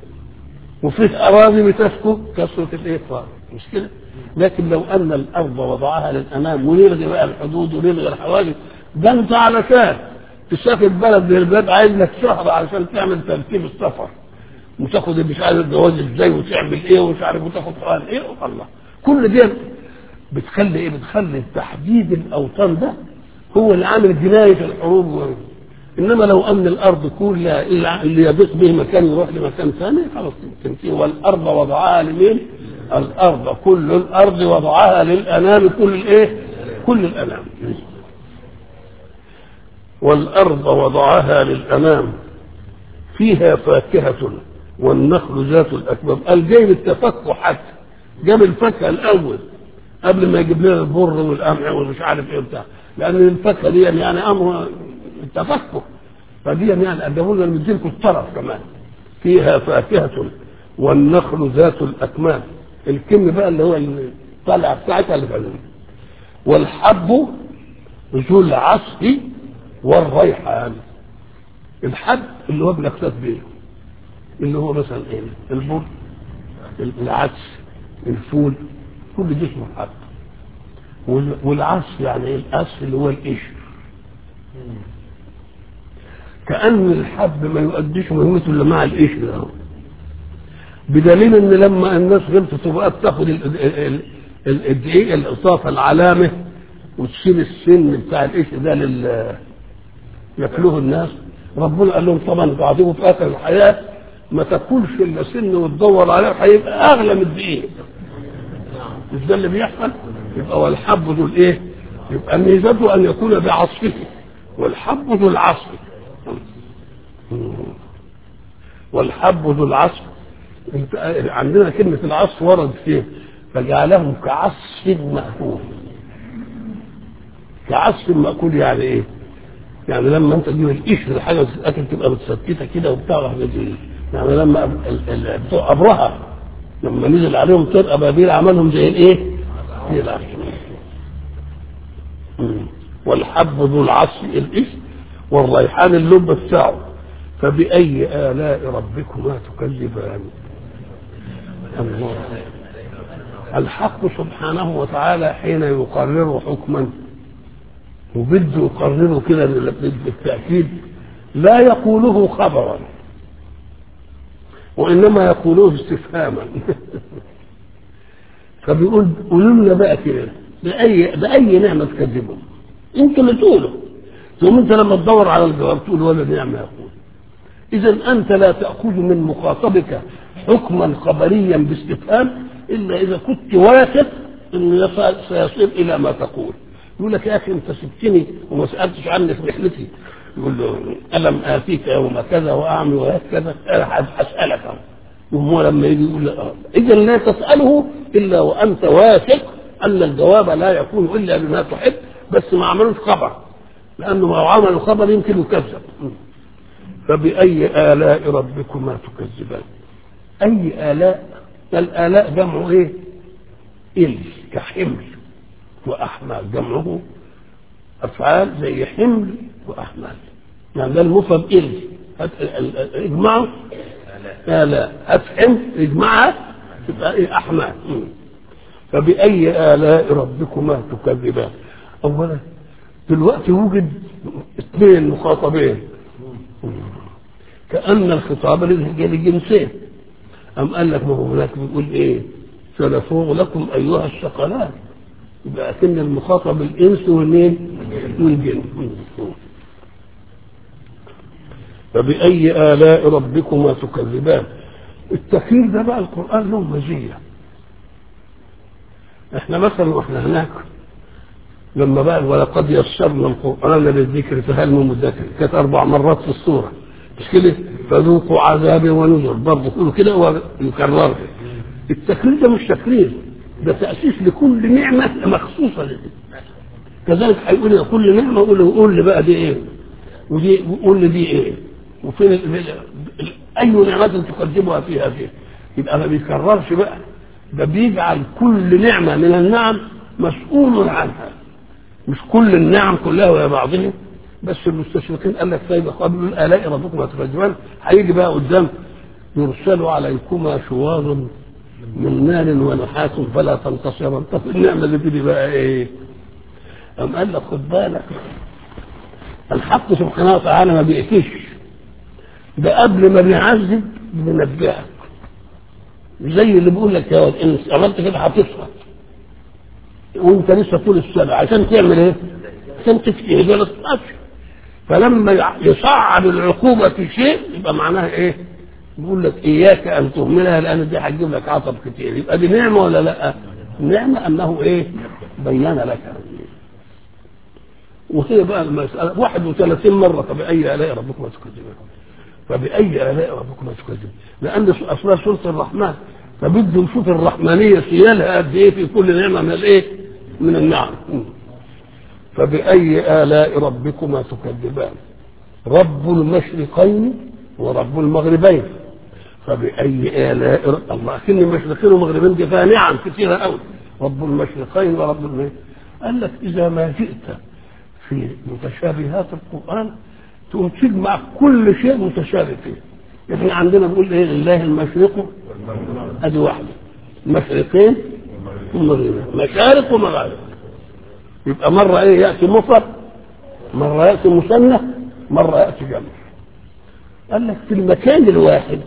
وفيه اراضي بتشكو كثره الافراد مش كده؟ لكن لو ان الارض وضعها للامام ونلغي بقى الحدود ونلغي الحواجز ده انت علشان تسافر بلد من البلاد عايز لك شهر علشان تعمل ترتيب السفر وتاخد مش عارف الجواز ازاي وتعمل ايه ومش عارف وتاخد قران ايه الله كل دي بتخلي ايه بتخلي تحديد الاوطان ده هو اللي عامل جنايه الحروب و... انما لو ان الارض كلها اللي اللي يضيق به مكان يروح لمكان ثاني خلاص تنتهي والارض وضعها لمين؟ الارض كل الارض وضعها للانام كل الايه؟ كل الانام والارض وضعها للانام فيها فاكهة والنخل ذات الأكمام قال جايب التفكه حتى جاب الفاكهة الأول قبل ما يجيب لنا البر والقمح ومش عارف ايه بتاع لأن الفاكهة دي يعني أمر التفكه فدي يعني قدموا لنا مدينكم الطرف كمان فيها فاكهة والنخل ذات الأكمام الكم بقى اللي هو الطلع بتاعتها اللي في والحب ذو العصف والريحان الحب اللي هو بنقتات بيه اللي هو مثلا ايه البر العدس الفول كل ده اسمه حب وال- والعصف يعني ايه العصف اللي هو القشر كأن الحب ما يؤديش مهمته الا مع القشر ده بدليل ان لما الناس غلطت وبقت تاخد ال- ال- ال- ال- الدقيق الاضافه العلامه وتشيل السن بتاع القشر ده لل ياكلوه الناس ربنا قال لهم طبعا انتوا هتيجوا في اخر الحياه ما تاكلش الا سن وتدور عليه هيبقى اغلى من الدقيق مش ده اللي بيحصل يبقى والحب ذو الايه يبقى ميزته ان يكون بعصفه والحب ذو العصف والحب ذو العصف انت عندنا كلمة العصف ورد فيه فجعلهم كعصف مأكول كعصف مأكول يعني ايه؟ يعني لما انت تجيب القشر الحاجه الاكل تبقى متستته كده وبتاع وحاجات زي يعني لما ال- ال- بتوع ابرهه لما نزل عليهم طير ابابيل عملهم زي الايه؟ زي العسل والحب ذو العصف الإثم والريحان اللب بتاعه فبأي آلاء ربكما تكذبان الله الحق سبحانه وتعالى حين يقرر حكما وبده يقرره كده بالتأكيد لا يقوله خبرا وإنما يقوله استفهاما فبيقول قولوا لنا بقى كده بأي بأي نعمة تكذبهم أنت اللي تقوله ثم أنت لما تدور على الجواب تقول ولا نعمة يقول إذا أنت لا تأخذ من مخاطبك حكما خبريا باستفهام إلا إذا كنت واثق أنه سيصير إلى ما تقول يقول لك يا أخي أنت سبتني وما سألتش عني في رحلتي يقول له ألم آتيك يوم كذا وأعمل وهكذا أنا أسألك وهو لما يجي يقول اه إذا لا تسأله إلا وأنت واثق أن الجواب لا يكون إلا بما تحب بس ما عملوش خبر لأنه لو عملوا خبر يمكن يكذب فبأي آلاء ربكما تكذبان أي آلاء الآلاء جمعه إيه؟ إل كحمل وأحمال جمعه أفعال زي حمل وأحمال يعني ده المفرد إل اجمعه آلاء أفهم اجمعها تبقى إيه أحمال فبأي آلاء ربكما تكذبان أولا دلوقتي وجد اثنين مخاطبين كأن الخطاب للجنسين أم قال لك ما هو هناك بيقول إيه سنفوغ لكم أيها الثقلان يبقى أكن المخاطب الإنس والمين والجن فبأي آلاء ربكما تكذبان التكرير ده بقى القرآن له مزية احنا مثلا واحنا هناك لما بقى ولقد يسرنا القرآن للذكر فهل من مدكر كانت أربع مرات في السورة مش كده فذوقوا عذابي ونذر برضه كله كده ويكرر التكرير ده مش تكرير ده تأسيس لكل نعمة مخصوصة لدي كذلك هيقول كل نعمة يقول له قول لي بقى دي ايه ودي قول لي دي ايه وفين ال- ال- اي نعمة تقدمها في هذه يبقى ما بيكررش بقى ده بيجعل كل نعمة من النعم مسؤول عنها مش كل النعم كلها ويا بعضها بس المستشرقين قال لك طيب قبل الالاء ربكما تفجران هيجي بقى قدام يرسل عليكما شواظ من نار ونحاس فلا تنتصران طب النعمه اللي تيجي بقى ايه؟ أم قال لك خد بالك الحق سبحانه وتعالى ما بيأتيش ده قبل ما بيعذب بينبهك زي اللي بيقول لك يا ولد ان عملت كده هتصحى وانت لسه طول السنه عشان تعمل ايه؟ عشان تجتهد ولا تتقفش فلما يصعب العقوبه في شيء يبقى معناها ايه؟ بيقول لك اياك ان تهملها لان دي هتجيب لك عطب كتير يبقى دي نعمه ولا لا؟ نعمه انه ايه؟ بين لك وهي بقى المسألة 31 مرة فبأي آلاء ربكما تكذبان فبأي آلاء ربكما تكذبان لأن أصلها سورة الرحمن فبده نشوف الرحمنية سيالها قد إيه في كل نعمة من الإيه؟ من النعم فبأي آلاء ربكما تكذبان رب المشرقين ورب المغربين فبأي آلاء رب... الله أكن المشرقين والمغربين دي فيها نعم كثيرة أوي رب المشرقين ورب المغربين قال لك إذا ما جئت في متشابهات القرآن تقوم تجمع كل شيء متشابه فيه احنا عندنا بنقول ايه لله المشرق ادي واحده مشرقين ومغربين مشارق ومغارب يبقى مرة ايه يأتي مفرد مرة يأتي مثنى مرة يأتي جمع قال لك في المكان الواحد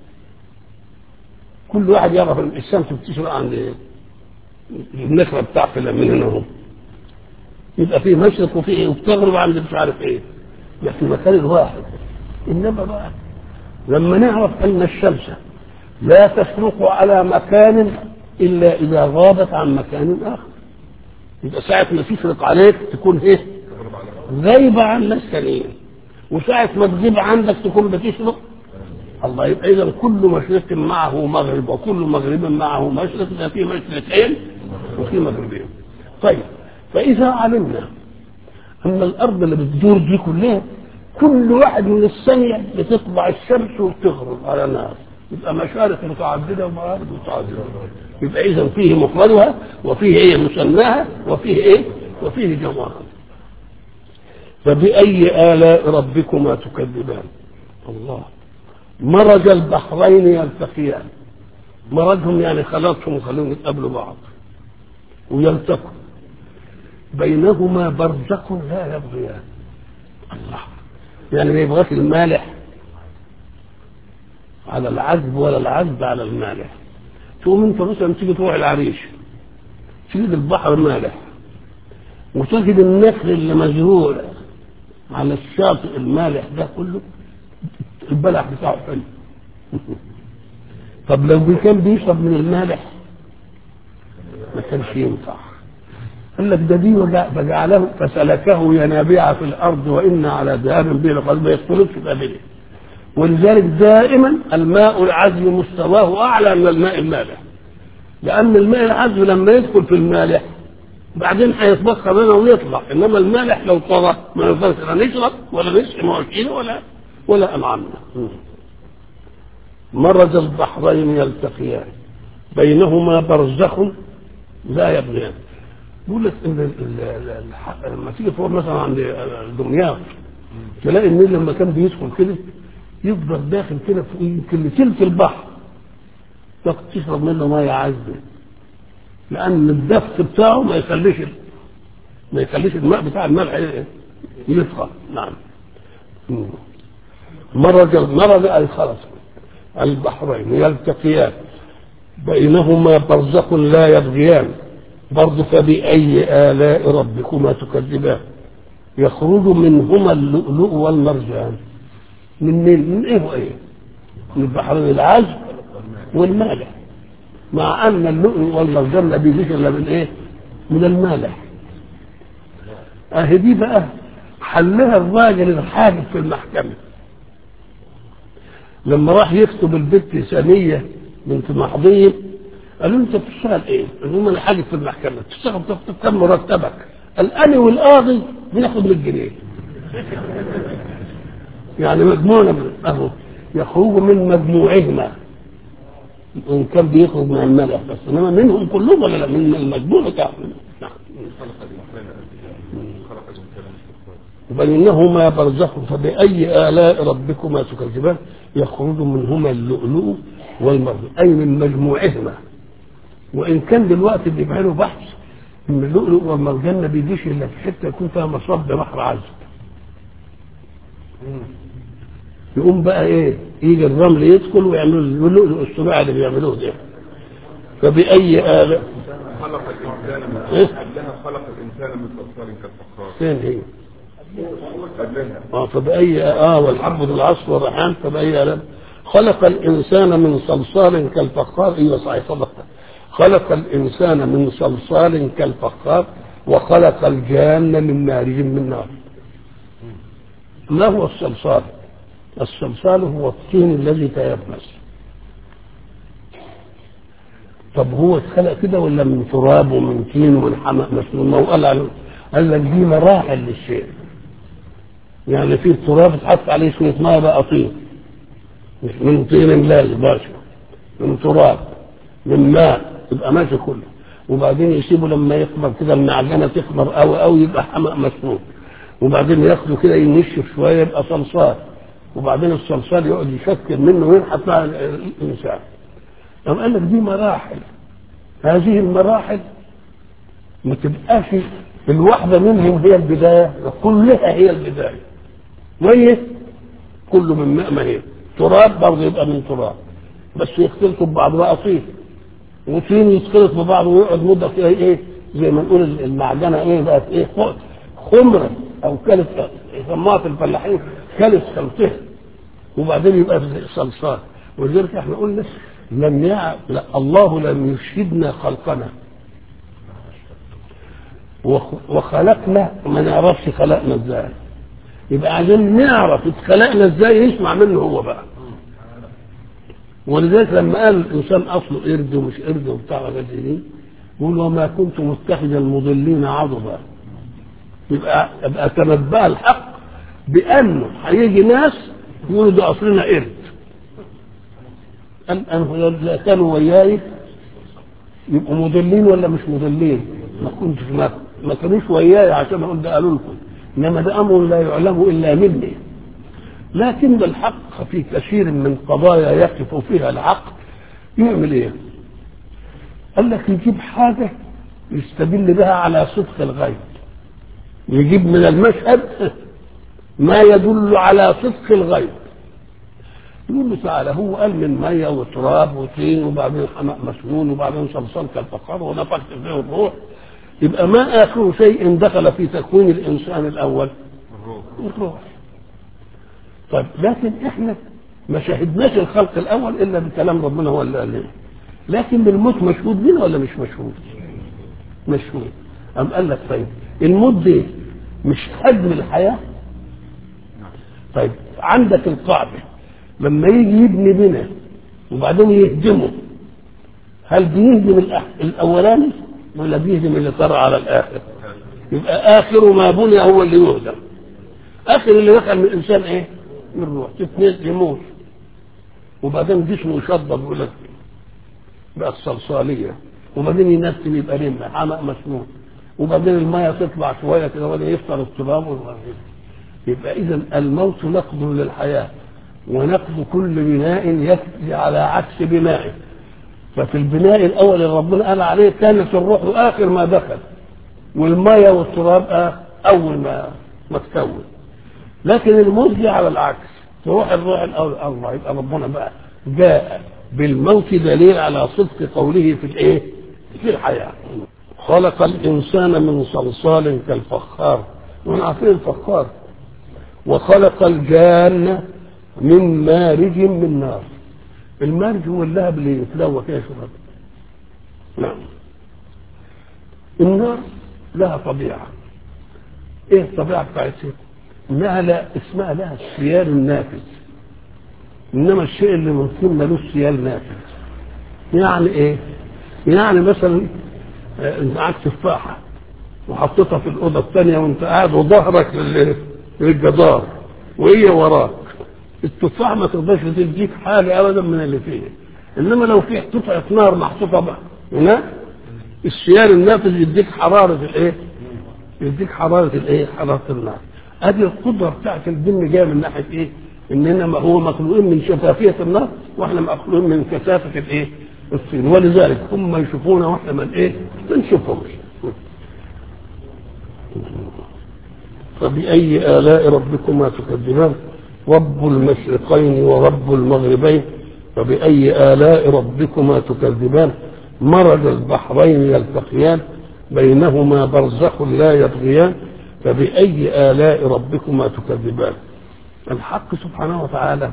كل واحد يعرف الشمس بتشرق عند ايه النخرة بتاعته من هنا هم يبقى فيه مشرق وفيه ايه وبتغرب عند مش عارف ايه ده في المكان الواحد انما بقى لما نعرف ان الشمس لا تشرق على مكان الا اذا غابت عن مكان اخر يبقى ساعة ما تشرق عليك تكون ايه غايبة عن ناس ثانيين وساعة ما تغيب عندك تكون بتشرق الله يبقى اذا كل مشرق معه مغرب وكل مغرب معه مشرق ده في مشرقين وفي مغربين طيب فإذا علمنا أن الأرض اللي بتدور دي كلها كل واحد من الثانية بتطلع الشمس وبتغرب على نار يبقى مشارق متعددة ومغارب متعددة يبقى إذا فيه مفردها وفيه إيه مثناها وفيه إيه وفيه جمال فبأي آلاء ربكما تكذبان الله مرج البحرين يلتقيان مرجهم يعني خلاصهم وخلوهم يتقابلوا بعض ويلتقوا بينهما برزخ لا يبغيان الله يعني ما يبغاش المالح على العذب ولا العذب على المالح تقوم انت مثلا تيجي تروح العريش تجد البحر مالح وتجد النخل اللي مزروع على الشاطئ المالح ده كله البلح بتاعه حلو طب لو كان بيشرب من المالح ما كانش ينفع قال لك ده دي فجعله فسلكه ينابيع في الارض وان على ذهاب به لقد ما يختلطش بابله ولذلك دائما الماء العذب مستواه اعلى من الماء المالح لان الماء العذب لما يدخل في المالح بعدين هيتبخر لنا ويطلع انما المالح لو طغى ما نقدرش لا نشرب ولا نسقي مواشينا ولا ولا انعامنا مرج البحرين يلتقيان بينهما برزخ لا يبغيان بيقول لك ان لما تيجي تروح مثلا عند دمياط تلاقي النيل لما كان بيدخل كده يفضل داخل كده في يمكن لتلت البحر تشرب منه ميه عذبه لان الدفء بتاعه ما يخليش ما يخليش الماء بتاع الملح يطغى نعم مرج مرج اي خلص البحرين يلتقيان بينهما برزخ لا يبغيان برضه فبأي آلاء ربكما تكذبان يخرج منهما اللؤلؤ والمرجان من مين؟ من ايه وايه؟ من البحرين العذب والمالح مع ان اللؤلؤ والمرجان ما بيجيش الا من ايه؟ من المالح اهي دي بقى حلها الراجل الحاجب في المحكمه لما راح يكتب البنت ثانيه بنت محضيه قالوا انت بتشتغل ايه؟ قالوا لهم انا حاجب في المحكمه بتشتغل بتكتب كم مرتبك؟ قال انا والقاضي بناخد 100 جنيه يعني مجموعنا من اهو يخرج من مجموعهما وان كان بيخرج من الملأ بس انما منهم كلهم ولا لا من المجموع بتاعهم نعم وبينهما برزخ فبأي آلاء ربكما تكذبان يخرج منهما اللؤلؤ والمرجان أي من مجموعهما وإن كان دلوقتي بيعملوا بحث إن اللؤلؤ والمرجان ما بيجيش إلا في حتة يكون فيها مصب بحر عذب يقوم بقى ايه يجي الرمل يدخل ويعملوا اللؤلؤ الصناعي اللي بيعملوه ده فبأي آلاء خلق الإنسان من إيه؟ قبلها خلق الإنسان من صلصال كالفخار فين هي؟ قبلها اه فبأي اه والحب العصف والريحان فبأي آلاء خلق الإنسان من صلصال كالفخار ايوه صحيح صدقت خلق الإنسان من صلصال كالفخار وخلق الجان من مارج من نار ما هو الصلصال؟ الصلصال هو الطين الذي تيبس طب هو اتخلق كده ولا من تراب ومن طين ومن حمأ مسنون ما هو قال عن- قال لك دي مراحل للشيء يعني في التراب اتحط عليه شويه ميه بقى طين مش من طين لازم باشا من تراب من ماء يبقى ماشي كله وبعدين يسيبه لما يخمر كده المعجنه تخمر قوي قوي يبقى حمأ مسنون وبعدين ياخده كده ينشف شويه يبقى صلصال وبعدين الصلصال يقعد يشكل منه وينحت مع الانسان قام قال لك دي مراحل هذه المراحل ما تبقاش الواحدة منهم هي البداية كلها هي البداية وهي كله من ماء ما هي تراب برضه يبقى من تراب بس يختلطوا ببعض بقى طين وطين يختلط ببعض ويقعد مدة فيها ايه زي ما نقول المعجنة ايه بقت ايه خمرة او كلت يسموها في الفلاحين كلت خلطها وبعدين يبقى صلصال ولذلك احنا قلنا لم يع... لا الله لم يشهدنا خلقنا وخ- وخلقنا ما نعرفش خلقنا ازاي يبقى عايزين نعرف اتخلقنا ازاي نسمع منه هو بقى ولذلك لما قال الانسان اصله قرد ومش قرد وبتاع وحاجات زي دي يقول وما كنت متخذ المضلين عضدا يبقى يبقى تنبأ الحق بانه هيجي ناس يقولوا ده اصلنا قرد أن أن كانوا وياي يبقوا مضلين ولا مش مضلين ما كنتش ما ما كانوش وياي عشان اقول ده قالوا لكم انما ده امر لا يعلم الا مني لكن الحق في كثير من قضايا يقف فيها العقل يعمل ايه؟ قال لك يجيب حاجه يستدل بها على صدق الغيب يجيب من المشهد ما يدل على صدق الغيب يقول له تعالى هو قال من ميه وتراب وطين وبعدين حمأ مسنون وبعدين صلصال كالفقار ونفخت فيه الروح يبقى ما اخر شيء دخل في تكوين الانسان الاول الروح الروح طيب لكن احنا ما شاهدناش الخلق الاول الا بكلام ربنا هو اللي قال لنا لكن الموت مشهود بنا ولا مش مشهود؟ مشهود أم قال لك طيب الموت دي مش هدم الحياه طيب عندك القاعده لما يجي يبني بنا وبعدين يهدمه هل بيهدم الأح- الاولاني ولا بيهدم اللي طرى على الاخر؟ يبقى اخر ما بني هو اللي يهدم اخر اللي دخل من الانسان ايه؟ من الروح تتنزل يموت وبعدين جسمه يشضب يقول لك بقى الصلصاليه وبعدين ينسم يبقى رمه حمأ مسنون وبعدين الميه تطلع شويه كده وبعدين يفطر التراب وبعدين يبقى اذا الموت نقض للحياه ونقض كل بناء يجري على عكس بنائه ففي البناء الاول اللي ربنا قال عليه كانت الروح اخر ما دخل والميه والتراب آه اول ما ما تكون لكن الموت جه على العكس تروح الروح الاول الله يبقى ربنا بقى جاء بالموت دليل على صدق قوله في الايه؟ في الحياه خلق الانسان من صلصال كالفخار وانا عارفين الفخار وخلق الجان من مارج من نار المارج هو اللهب اللي يتلوى كده شباب نعم النار لها طبيعة ايه الطبيعة بتاعتها انها لا اسمها لها السيال النافذ انما الشيء اللي من ثم ملوش سيال نافذ يعني ايه يعني مثلا آه، انت معاك تفاحة وحطيتها في الأوضة الثانية وانت قاعد وظهرك لل- للجدار وهي وراك التفاح ما تقدرش تديك حاجة أبدا من اللي فيه إنما لو في قطعة نار محطوطة بقى هنا السيال النافذ يديك حرارة الإيه؟ يديك حرارة الإيه؟ حرارة النار أدي القدرة بتاعت الجن جاية من ناحية إيه؟ إننا ما هو مخلوقين من شفافية النار وإحنا مخلوقين من كثافة الإيه؟ الطين ولذلك هم يشوفونا وإحنا من إيه؟ ما نشوفهمش فبأي آلاء ربكما تكذبان رب المشرقين ورب المغربين فبأي آلاء ربكما تكذبان مرج البحرين يلتقيان بينهما برزخ لا يبغيان فبأي آلاء ربكما تكذبان الحق سبحانه وتعالى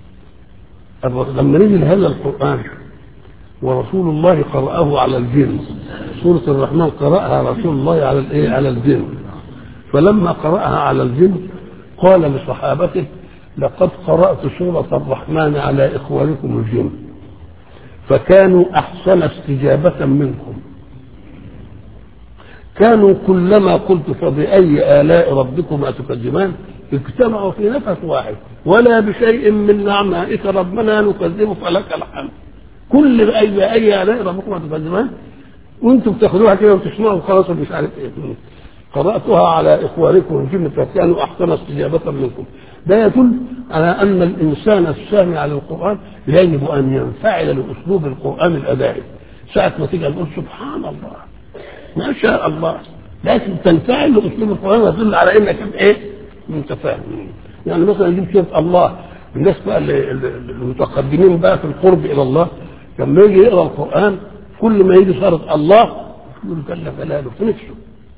لما نزل هذا القرآن ورسول الله قرأه على الجن سورة الرحمن قرأها رسول الله على الايه على الجن فلما قرأها على الجن قال لصحابته لقد قرأت سورة الرحمن على إخوانكم الجن فكانوا أحسن استجابة منكم كانوا كلما قلت فبأي آلاء ربكما تكذبان اجتمعوا في نفس واحد ولا بشيء من نعمائك ربنا نكذب فلك الحمد كل بأي بأي آلاء ربكما تكذبان وانتم بتاخدوها كده وتسمعوا خلاص مش عارف ايه قرأتها على إخوانكم الجن فكانوا أحسن استجابة منكم ده يدل على أن الإنسان السامع للقرآن يجب أن ينفعل لأسلوب القرآن الأدائي ساعة ما تيجي نقول سبحان الله ما شاء الله لكن تنفعل لأسلوب القرآن يدل على إنك إيه أنت فاهم يعني مثلا يجيب سيرة الله الناس بقى اللي- اللي- المتقدمين بقى في القرب إلى الله لما يجي يقرأ القرآن كل ما يجي صارت الله يقول جل جلاله في نفسه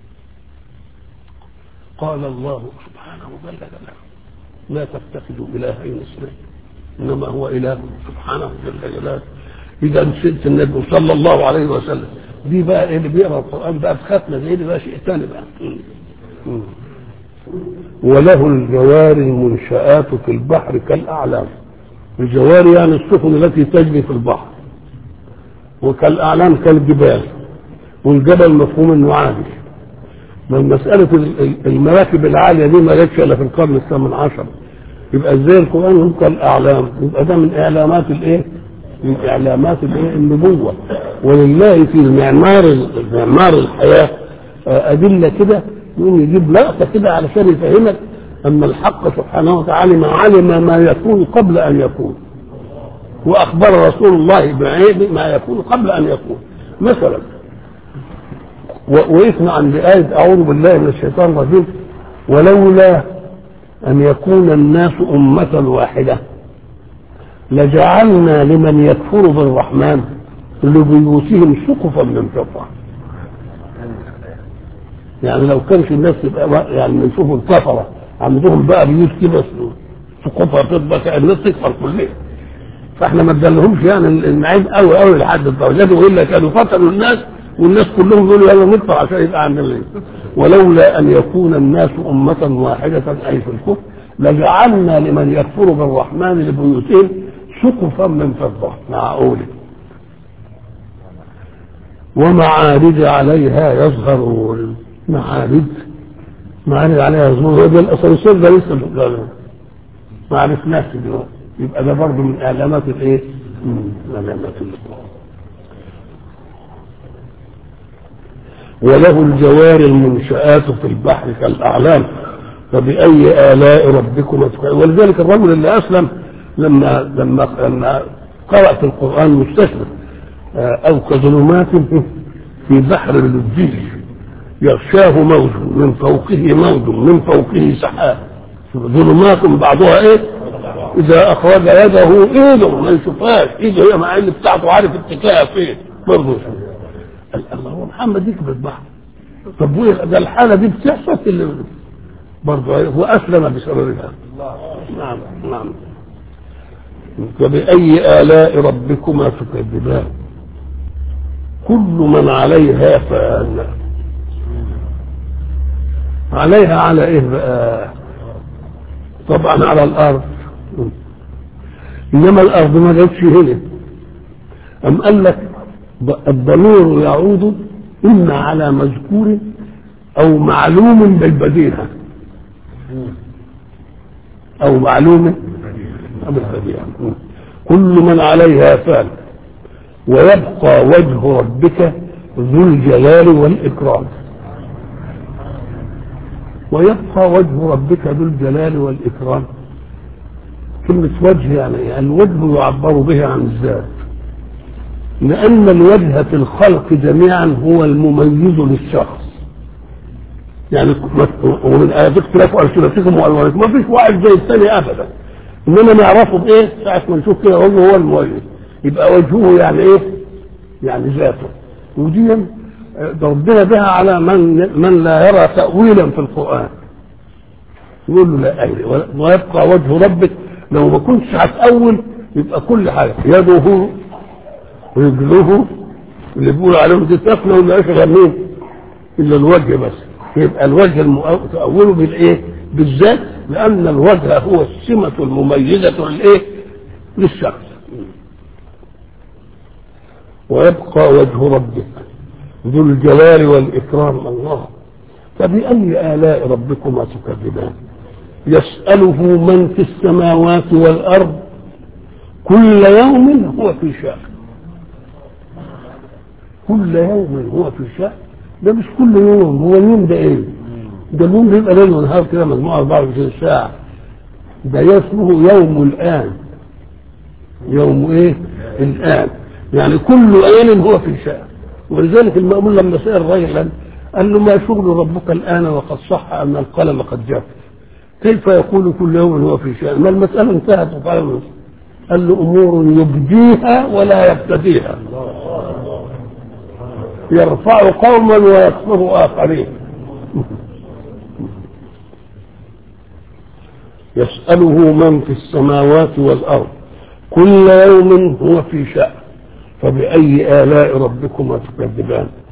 قال الله سبحانه جل جلاله لا تتخذوا الهين اثنين انما هو اله سبحانه جل جلاله اذا سيره النبي صلى الله عليه وسلم دي بقى إيه اللي بيقرا القران بقى بختمه زي دي بقى شيء ثاني بقى مم. وله الجوار المنشآت في البحر كالأعلام الجوار يعني السفن التي تجري في البحر وكالأعلام كالجبال والجبل مفهوم انه عالي من مسألة ال- ال- المراكب العالية دي ما جاتش إلا في القرن الثامن عشر يبقى ازاي القرآن يذكر الأعلام يبقى ده من إعلامات الإيه؟ من إعلامات الإيه؟ النبوة ولله في المعمار معمار الحياة آه، أدلة كده يقوم يجيب لقطة كده علشان يفهمك أن الحق سبحانه وتعالى ما علم ما يكون قبل أن يكون وأخبر رسول الله بعيب ما يكون قبل أن يكون مثلا و- وقفنا عند آية أعوذ بالله من الشيطان الرجيم ولولا أن يكون الناس أمة واحدة لجعلنا لمن يكفر بالرحمن لبيوتهم سقفا من فضة يعني لو كانش الناس تبقى بقى- يعني نشوف الكفرة عندهم بقى بيوت كده سقوفها فضة كأن الناس تكفر كلها فاحنا ما ادالهمش يعني النعيم قوي قوي لحد الدرجات والا كانوا قتلوا الناس والناس كلهم يقولوا يلا نطلع عشان يبقى عندنا ايه ولولا ان يكون الناس امه واحده اي في الكفر لجعلنا لمن يكفر بالرحمن لبيوتهم سقفا من فضه معقوله ومعارج عليها يظهرون معارج معارج عليها يظهرون ده الاسانسير ده لسه ما عرفناش دلوقتي يبقى ده برضه من اعلامات الايه؟ من علامات الايه وله الجوار المنشآت في البحر كالأعلام فبأي آلاء ربكما تكذبان ولذلك الرجل اللي أسلم لما لما لما قرأ في القرآن مستشرق آه، أو كظلمات في بحر لجي يغشاه موج من فوقه موج من فوقه سحاب ظلمات بعضها ايه؟ إذا أخرج يده إيده ما يشوفهاش إيده هي مع إن بتاعته عارف اتجاهها فين برضه قال الله هو محمد يكبر البحر طب وإيه ده الحالة دي بتحصل في اللي برضه هو أسلم بسببها نعم نعم فبأي آلاء ربكما تكذبان كل من عليها فان عليها على ايه بقى طبعا على الارض انما الارض ما جاتش هنا ام قال لك الضمير يعود اما على مذكور او معلوم بالبديهه او معلوم بالبديهه كل من عليها فان ويبقى وجه ربك ذو الجلال والإكرام ويبقى وجه ربك ذو الجلال والإكرام كلمة وجه يعني الوجه يعبر به عن الذات لأن الوجه في الخلق جميعا هو المميز للشخص يعني ومن آيات اختلاف ألسنتكم وألوانكم ما فيش واحد زي الثاني أبدا إنما نعرفه بإيه ساعة ما نشوف كده وجهه هو المميز يبقى وجهه يعني ايه يعني ذاته ودي ضربنا بها على من من لا يرى تأويلا في القرآن يقول له لا أيدي ويبقى وجه ربك لو ما كنتش هتأول يبقى كل حاجة يده رجله اللي بيقولوا عليهم دي تفنى ولا ايش غنين الا الوجه بس يبقى الوجه المؤ- تأوله بالايه؟ بالذات لأن الوجه هو السمة المميزة للايه؟ للشخص ويبقى وجه ربك ذو الجلال والإكرام الله فبأي آلاء ربكما تكذبان يسأله من في السماوات والأرض كل يوم هو في شأن كل يوم هو في شأن ده مش كل يوم هو اليوم ده ايه ده اليوم بيبقى ليل ونهار كده مجموعة 24 ساعة ده اسمه يوم الآن يوم ايه الآن يعني كل آن هو في شأن ولذلك المأمون لما سأل رجلا قال له ما شغل ربك الآن وقد صح أن القلم قد جف كيف يقول كل يوم هو في شأن ما المسألة انتهت وقال قال له أمور يبديها ولا يبتديها يرفع قوما ويكفر آخرين يسأله من في السماوات والأرض كل يوم هو في شأن فبأي آلاء ربكما تكذبان